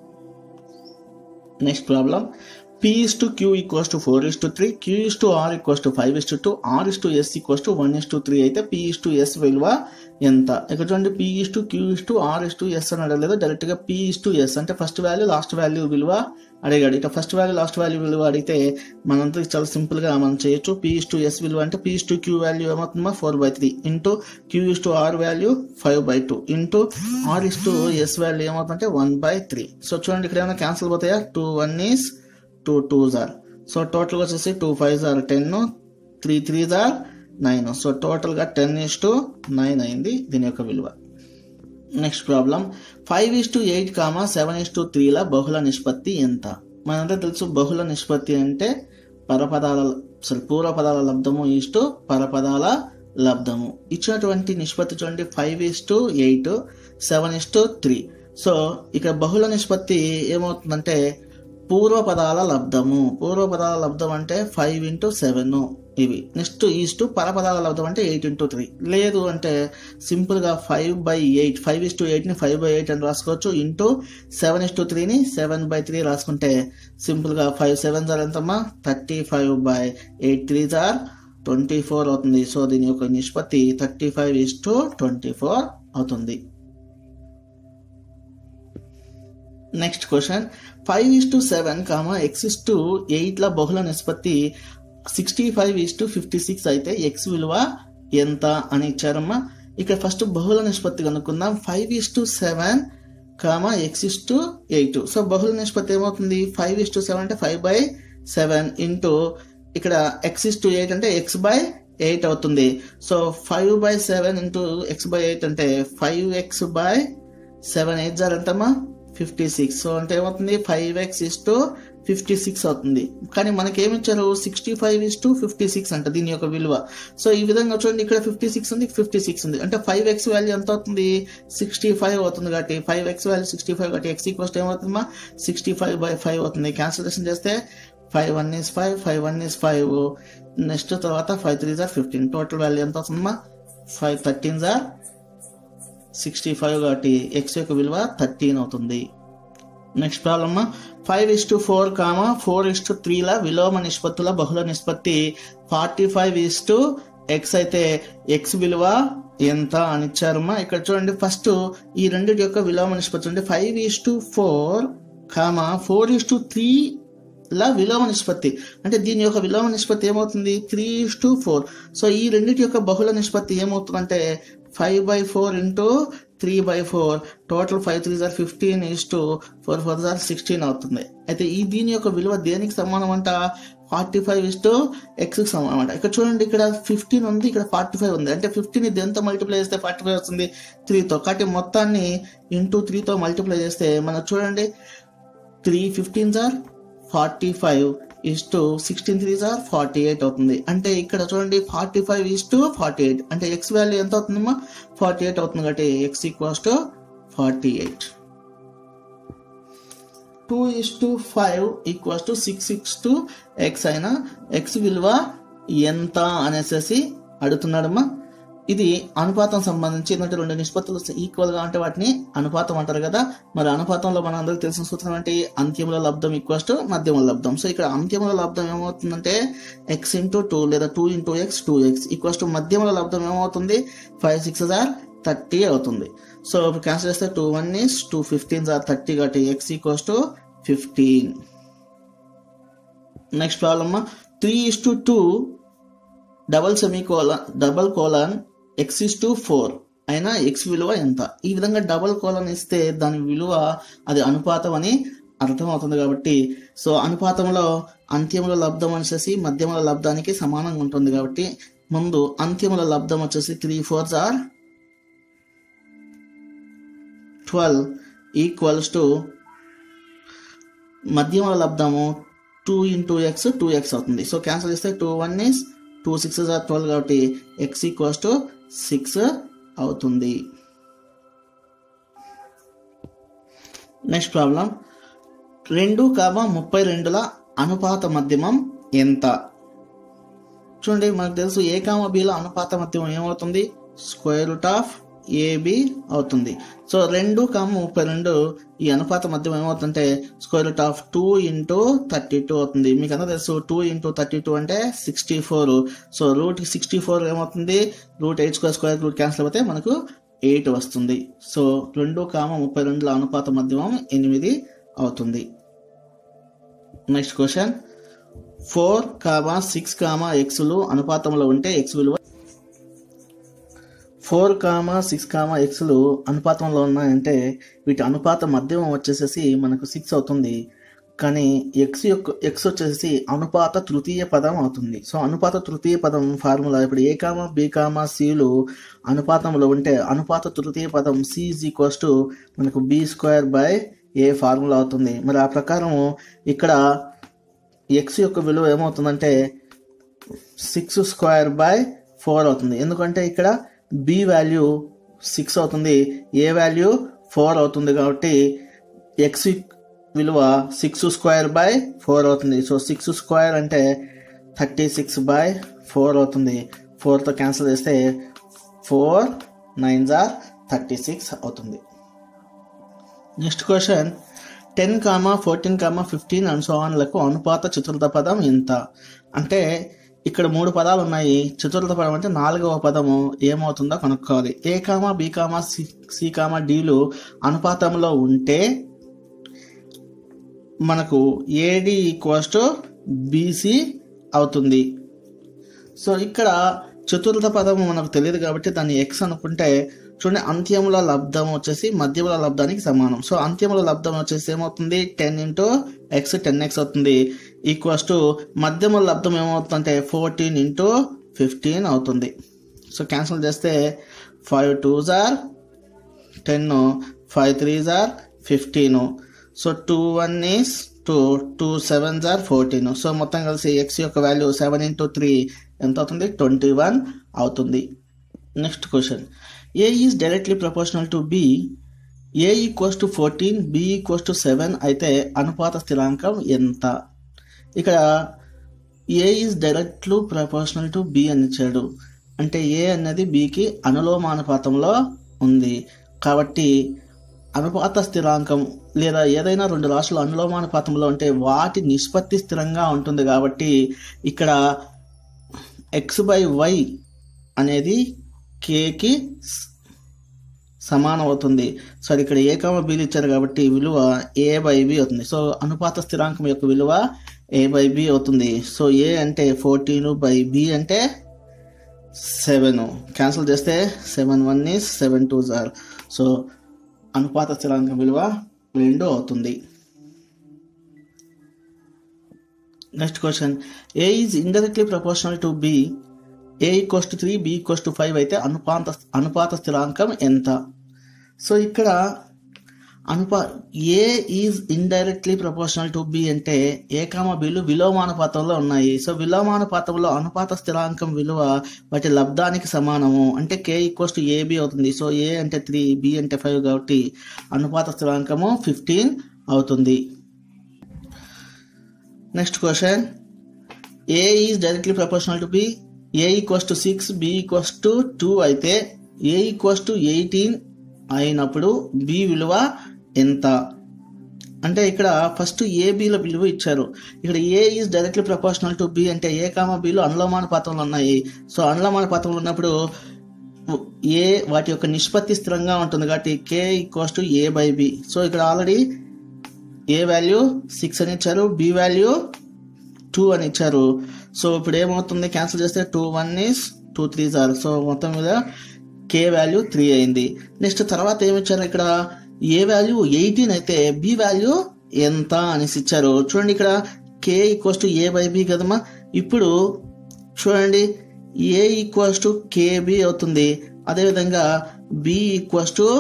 next problem P is to Q equals to four is to three Q is to R equals to five is to two R is to S equals to one is to three అయితే P is to S విలువ ఎంత ఇక్కడ చూడండి P is to Q is to R is to S అని అడగలేదు direct గా P is to S అంటే first value last value విలువ అడిగాడు ఇక ఫస్ట్ వాల్యూ లాస్ట్ వాల్యూ విలువ అడిగితే మనంతా చాలా సింపుల్ గా మనం చేయొచ్చు పి ఇస్ టు ఎస్ విలువ అంటే P is to Q value ఏమవుతుందా four by three into Q is to R value five by two into R is to S value ఏమవుతుందంటే వన్ బై త్రీ సో చూడండి ఇక్కడ ఏమైనా cancel పోతాయా two one is two two జార్ so total వచ్చేసి two five jar ten three three jar nine so total గా ten is to nine అయింది దీని యొక్క విలువ next problem five is to eight comma seven is to త్రీల బహుళ నిష్పత్తి ఎంత మనంతా తెలుసు బహుళ నిష్పత్తి అంటే పరపదాల సారీ పూర్వపదాల లబ్ధము ఈస్ టు పరపదాల లబ్ధము ఇచ్చినటువంటి నిష్పత్తి చూడండి five is to eight seven is to three so ఇక్కడ బహుళ నిష్పత్తి ఏమవుతుందంటే పూర్వపదాల లబ్ధము పూర్వపదాల లబ్ధం అంటే ఫైవ్ ఇంటూ సెవెన్ ఇవి నెక్స్ట్ ఈస్ టు పరపదాల లబ్ధం అంటే ఎయిట్ ఇంటూ త్రీ లేదు అంటే సింపుల్ గా five by eight five is to eight ని ఫైవ్ బై ఎయిట్ అని రాసుకోవచ్చు ఇంటూ సెవెన్ ఇస్ టు త్రీని సెవెన్ బై త్రీ రాసుకుంటే సింపుల్ గా ఫైవ్ సెవెన్ జార్ ఎంతమ్మా thirty five by eight three jar twenty four అవుతుంది సో దీని యొక్క నిష్పత్తి thirty five is to twenty four అవుతుంది next question five is to seven comma X is to ఎయిట్ల బహుళ నిష్పత్తి sixty five is to fifty six అయితే X విలువ ఎంత అని ఇచ్చారమ్మా ఇక్కడ ఫస్ట్ బహుళ నిష్పత్తి కనుక్కుందాం five is to seven comma X is to eight so బహుళ నిష్పత్తి ఏమవుతుంది ఫైవ్ ఇస్ టు సెవెన్ అంటే ఫైవ్ బై సెవెన్ ఇంటూ ఇక్కడ ఎక్స్ ఇస్ టు ఎయిట్ అంటే ఎక్స్ బై ఎయిట్ అవుతుంది so five by seven into X by eight అంటే five X by seven eight జార్ ఎంతమ్మా ఫిఫ్టీ సిక్స్ సో అంటే ఏమవుతుంది five X is to fifty six అవుతుంది కానీ మనకి ఏమి ఇచ్చారు sixty five is to fifty six అంట దీని యొక్క విలువ సో ఈ విధంగా చూడండి ఇక్కడ ఫిఫ్టీ సిక్స్ ఉంది ఫిఫ్టీ సిక్స్ ఉంది అంటే ఫైవ్ ఎక్స్ వాల్యూ ఎంత అవుతుంది సిక్స్టీ ఫైవ్ అవుతుంది కాబట్టి five X value sixty five కాబట్టి ఎక్స్ ఈక్వస్ట్ ఏమవుతుందమ్మా సిక్స్టీ ఫైవ్ బై ఫైవ్ అవుతుంది క్యాన్సిలేషన్ చేస్తే five one is five five one is five next తర్వాత five three jar fifteen total value ఎంత అవుతుందమ్మా ఫైవ్ థర్టీన్ జార్ సిక్స్టీ ఫైవ్ కాబట్టి X యొక్క విలువ థర్టీన్ అవుతుంది next problem five is to four comma four is to త్రీల విలోమ నిష్పత్తుల బహుళ నిష్పత్తి forty five is to X అయితే ఎక్స్ విలువ ఎంత అని ఇచ్చారమ్మా ఇక్కడ చూడండి ఫస్ట్ ఈ రెండింటి యొక్క విలోమ నిష్పత్తి చూడండి five is to four comma four is to three లా విలోమ నిష్పత్తి అంటే దీని యొక్క విలోమ నిష్పత్తి ఏమవుతుంది three is to four so ఈ రెండింటి యొక్క బహుళ నిష్పత్తి ఏమవుతుందంటే five by four into three by four total five three jar fifteen is to four four జార్ సిక్స్టీన్ అవుతుంది అయితే ఈ దీని యొక్క విలువ దేనికి సమానం అంట forty five is to X కి సమానం అంట ఇక్కడ చూడండి ఇక్కడ ఫిఫ్టీన్ ఉంది ఇక్కడ ఫార్టీ ఫైవ్ ఉంది అంటే ఫిఫ్టీన్ దేంతో మల్టిప్లై చేస్తే ఫార్టీ ఫైవ్ వస్తుంది త్రీతో కాబట్టి మొత్తాన్ని ఇంటూ త్రీతో మల్టిప్లై చేస్తే మనం చూడండి త్రీ ఫిఫ్టీన్ జార్ forty five is to sixteen three జార్ ఫార్టీ ఎయిట్ అవుతుంది అంటే ఇక్కడ చూడండి forty five is to forty eight అంటే ఎక్స్ వాల్యూ ఎంత అవుతుందమ్మా ఫార్టీ ఎయిట్ అవుతుంది కాబట్టి X equals to forty eight two is to five equals to six six to X అయినా ఎక్స్ విలువ ఎంత అనేసి అడుగుతున్నాడమ్మా ఇది అనుపాతం సంబంధించి ఏంటంటే రెండు నిష్పత్తులు ఈక్వల్ గా ఉంటే వాటిని అనుపాతం అంటారు కదా మరి అనుపాతంలో మన అందరికి తెలిసిన సూత్రం ఏంటి అంత్యముల లబ్ధం ఈక్వల్స్ టు మధ్యముల లబ్ధం సో ఇక్కడ అంత్యముల లబ్ధం ఏమవుతుందంటే ఎక్స్ ఇంటూ టూ లేదా two into X two X equals to మధ్యముల లబ్ధం ఏమవుతుంది ఫైవ్ సిక్స్ ఆర్ థర్టీ అవుతుంది సో ఇప్పుడు క్యాన్సిల్ చేస్తే two one is two fifteen are thirty కాబట్టి X equals to fifteen next problem three is to two double semicolon double colon X is to four అయినా X విలువ ఎంత ఈ విధంగా double colon ఇస్తే దాని విలువ అది అనుపాతం అని అర్థం అవుతుంది కాబట్టి సో అనుపాతంలో అంత్యముల లబ్ధం వచ్చేసి మధ్యముల లబ్ధానికి సమానంగా ఉంటుంది కాబట్టి ముందు అంత్యముల లబ్ధం వచ్చేసి three fours are twelve equals to మధ్యముల లబ్ధము two into X two X అవుతుంది సో క్యాన్సిల్ చేస్తే two one is two six are twelve కాబట్టి ఎక్స్ ఈక్వల్స్ టు సిక్స్ అవుతుంది నెక్స్ట్ ప్రాబ్లం రెండు కామా ముప్పై రెండుల అనుపాత మధ్యమం ఎంత చూడండి మనకు తెలుసు ఏ కామా బిల అనుపాత మధ్యమం ఏమవుతుంది స్క్వేర్ రూట్ ఆఫ్ ఏబి అవుతుంది సో రెండు కామ ముప్పై రెండు ఈ అనుపాత మధ్యం ఏమవుతుందంటే square root of two into thirty two అవుతుంది మీకు అంతా తెలుసు టూ ఇంటూ థర్టీ టూ అంటే sixty four so root sixty four ఏమవుతుంది root eight square square root cancel అయిపోతే మనకు ఎయిట్ వస్తుంది సో రెండు కామ ముప్పై రెండుల అనుపాత మధ్యమం ఎనిమిది అవుతుంది next question four comma six comma ఎక్స్లు అనుపాతంలో ఉంటే ఎక్స్ విలువ ఫోర్ కామా సిక్స్ కామా ఎక్స్లు అనుపాతంలో ఉన్నాయంటే వీటి అనుపాత మధ్యమం వచ్చేసేసి మనకు సిక్స్ అవుతుంది కానీ ఎక్స్ యొక్క ఎక్స్ వచ్చేసి అనుపాత తృతీయ పదం అవుతుంది సో అనుపాత తృతీయ పదం ఫార్ములా ఇప్పుడు ఏ కామా బి కామా సిలు అనుపాతంలో ఉంటే అనుపాత తృతీయ పదం సి ఈజ్ ఈక్వల్స్ టు మనకు B square by A formula అవుతుంది మరి ఆ ప్రకారం ఇక్కడ ఎక్స్ యొక్క విలువ ఏమవుతుందంటే సిక్స్ స్క్వేర్ బై ఫోర్ అవుతుంది ఎందుకంటే ఇక్కడ బి వాల్యూ సిక్స్ అవుతుంది ఏ వాల్యూ ఫోర్ అవుతుంది కాబట్టి ఎక్స్ విలువ సిక్స్ స్క్వేర్ బై ఫోర్ అవుతుంది సో సిక్స్ స్క్వేర్ అంటే థర్టీ సిక్స్ బై ఫోర్ అవుతుంది ఫోర్తో క్యాన్సిల్ చేస్తే ఫోర్ నైన్ జార్ థర్టీ సిక్స్ అవుతుంది next question ten comma fourteen comma fifteen and so ఆన్లకు అనుపాత చతుర్థ పదం ఎంత అంటే ఇక్కడ మూడు పదాలు ఉన్నాయి చతుర్థ పదం అంటే నాలుగవ పదము ఏమవుతుందో కనుక్కోవాలి A comma B comma C C comma డీలు అనుపాతంలో ఉంటే మనకు ఏడి ఈక్వల్స్ టు బీసీ అవుతుంది సో ఇక్కడ చతుర్థ పదము మనకు తెలియదు కాబట్టి దాన్ని ఎక్స్ అనుకుంటే చూడండి అంత్యముల లబ్ధం వచ్చేసి మధ్యముల లబ్ధానికి సమానం సో అంత్యముల లబ్ధం వచ్చేసి ఏమవుతుంది ten into X ten X అవుతుంది ఈక్వల్స్ టు మధ్యముల లబ్ధం ఏమవుతుందంటే ఫోర్టీన్ ఇంటూ ఫిఫ్టీన్ అవుతుంది సో క్యాన్సిల్ చేస్తే five two jar ten five three jar fifteen so two one is two two seven జార్ ఫోర్టీన్ సో మొత్తం కలిసి ఎక్స్ యొక్క వాల్యూ సెవెన్ ఇంటూ త్రీ ఎంత అవుతుంది ట్వంటీ వన్ అవుతుంది next question A is directly proportional to B A equals to fourteen B equals to seven అయితే అనుపాత స్థిరాంకం ఎంత ఇక్కడ A is directly proportional to B అని ఇచ్చాడు అంటే ఏ అనేది బికి అనులోమానుపాతంలో ఉంది కాబట్టి అనుపాత స్థిరాంకం లేదా ఏదైనా రెండు రాశులు అనులోమానుపాతంలో ఉంటే వాటి నిష్పత్తి స్థిరంగా ఉంటుంది కాబట్టి ఇక్కడ ఎక్స్ బై వై అనేది కేకి సమానం అవుతుంది సో అది ఇక్కడ ఏ కామ బీలు ఇచ్చారు కాబట్టి విలువ ఏ బై బి అవుతుంది సో అనుపాత స్థిరాంకం యొక్క విలువ ఏ బై బి అవుతుంది సో ఏ అంటే ఫోర్టీన్ బై బి అంటే సెవెన్ క్యాన్సిల్ చేస్తే seven one is seven two జార్ సో అనుపాత స్థిరాంకం విలువ రెండు అవుతుంది next question A is indirectly proportional to B A equals to three B equals to five అయితే అనుపాత అనుపాత స్థిరాంకం ఎంత సో ఇక్కడ అనుపా A is indirectly proportional to B అంటే ఏ కామ బిలు విలోమానుపాతంలో ఉన్నాయి సో విలోమానుపాతంలో అనుపాత స్థిరాంకం విలువ వాటి లబ్ధానికి సమానము అంటే కే ఈక్వల్స్ టు ఏబి అవుతుంది సో ఏ అంటే త్రీ బి అంటే ఫైవ్ కాబట్టి అనుపాత స్థిరాంకము ఫిఫ్టీన్ అవుతుంది next question A is directly proportional to B A equals to six B equals to two అయితే ఏ ఈక్వల్స్ టు ఎయిటీన్ అయినప్పుడు బి విలువ ఎంత అంటే ఇక్కడ ఫస్ట్ ఏ బిల విలువ ఇచ్చారు ఇక్కడ A is directly proportional to B అంటే ఏ కామ బిలు అనులోమానుపాతంలో ఉన్నాయి సో అనులోమానుపాతంలో ఉన్నప్పుడు ఏ వాటి యొక్క నిష్పత్తి స్థిరంగా ఉంటుంది కాబట్టి K equals to A by B so ఇక్కడ ఆల్రెడీ ఏ వాల్యూ సిక్స్ అని ఇచ్చారు బి వాల్యూ టూ అని ఇచ్చారు సో ఇప్పుడు ఏమవుతుంది క్యాన్సిల్ చేస్తే two one is two three జార్ సో మొత్తం మీద కే వాల్యూ త్రీ అయింది నెక్స్ట్ తర్వాత ఏమి ఇచ్చారు ఇక్కడ ఏ వాల్యూ ఎయిటీన్ అయితే బి వాల్యూ ఎంత అనేసి ఇచ్చారు చూడండి ఇక్కడ K equals to A by B కదమ్మా ఇప్పుడు చూడండి ఏ ఈక్వల్స్ టు కేబి అవుతుంది అదేవిధంగా B equals to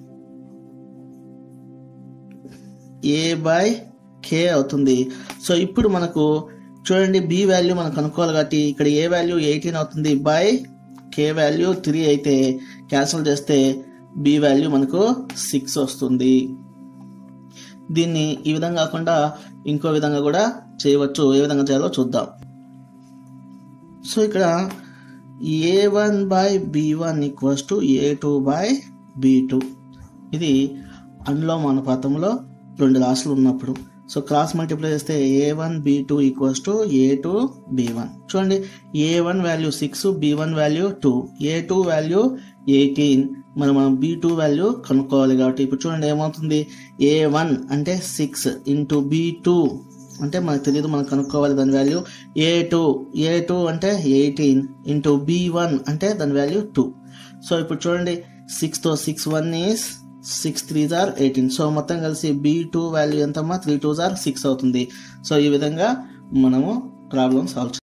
A by K అవుతుంది సో ఇప్పుడు మనకు చూడండి బి వాల్యూ మనం కనుక్కోవాలి కాబట్టి ఇక్కడ ఏ వాల్యూ ఎయిటీన్ అవుతుంది బై కే వాల్యూ త్రీ అయితే క్యాన్సిల్ చేస్తే బి వాల్యూ మనకు సిక్స్ వస్తుంది దీన్ని ఈ విధంగా కాకుండా ఇంకో విధంగా కూడా చేయవచ్చు ఏ విధంగా చేయాలో చూద్దాం సో ఇక్కడ A one by B one equals to A two by B two ఇది అనులోమానుపాతంలో రెండు రాశులు ఉన్నప్పుడు సో క్రాస్ మల్టిప్లై చేస్తే A one B two equals to A two B one చూడండి A one value six B one value two A two value eighteen మరి మనం B two value కనుక్కోవాలి కాబట్టి ఇప్పుడు చూడండి ఏమవుతుంది ఏ వన్ అంటే సిక్స్ ఇంటూ బి టూ అంటే మనకు తెలియదు మనం కనుక్కోవాలి దాని value A two A two అంటే ఎయిటీన్ ఇంటూ బి వన్ అంటే దాని వాల్యూ టూ సో ఇప్పుడు చూడండి సిక్స్తో six one is six three are eighteen so మొత్తం కలిసి బి టూ వాల్యూ ఎంతమ్మా త్రీ టూ జార్ సిక్స్ అవుతుంది సో ఈ విధంగా మనము ప్రాబ్లం సాల్వ్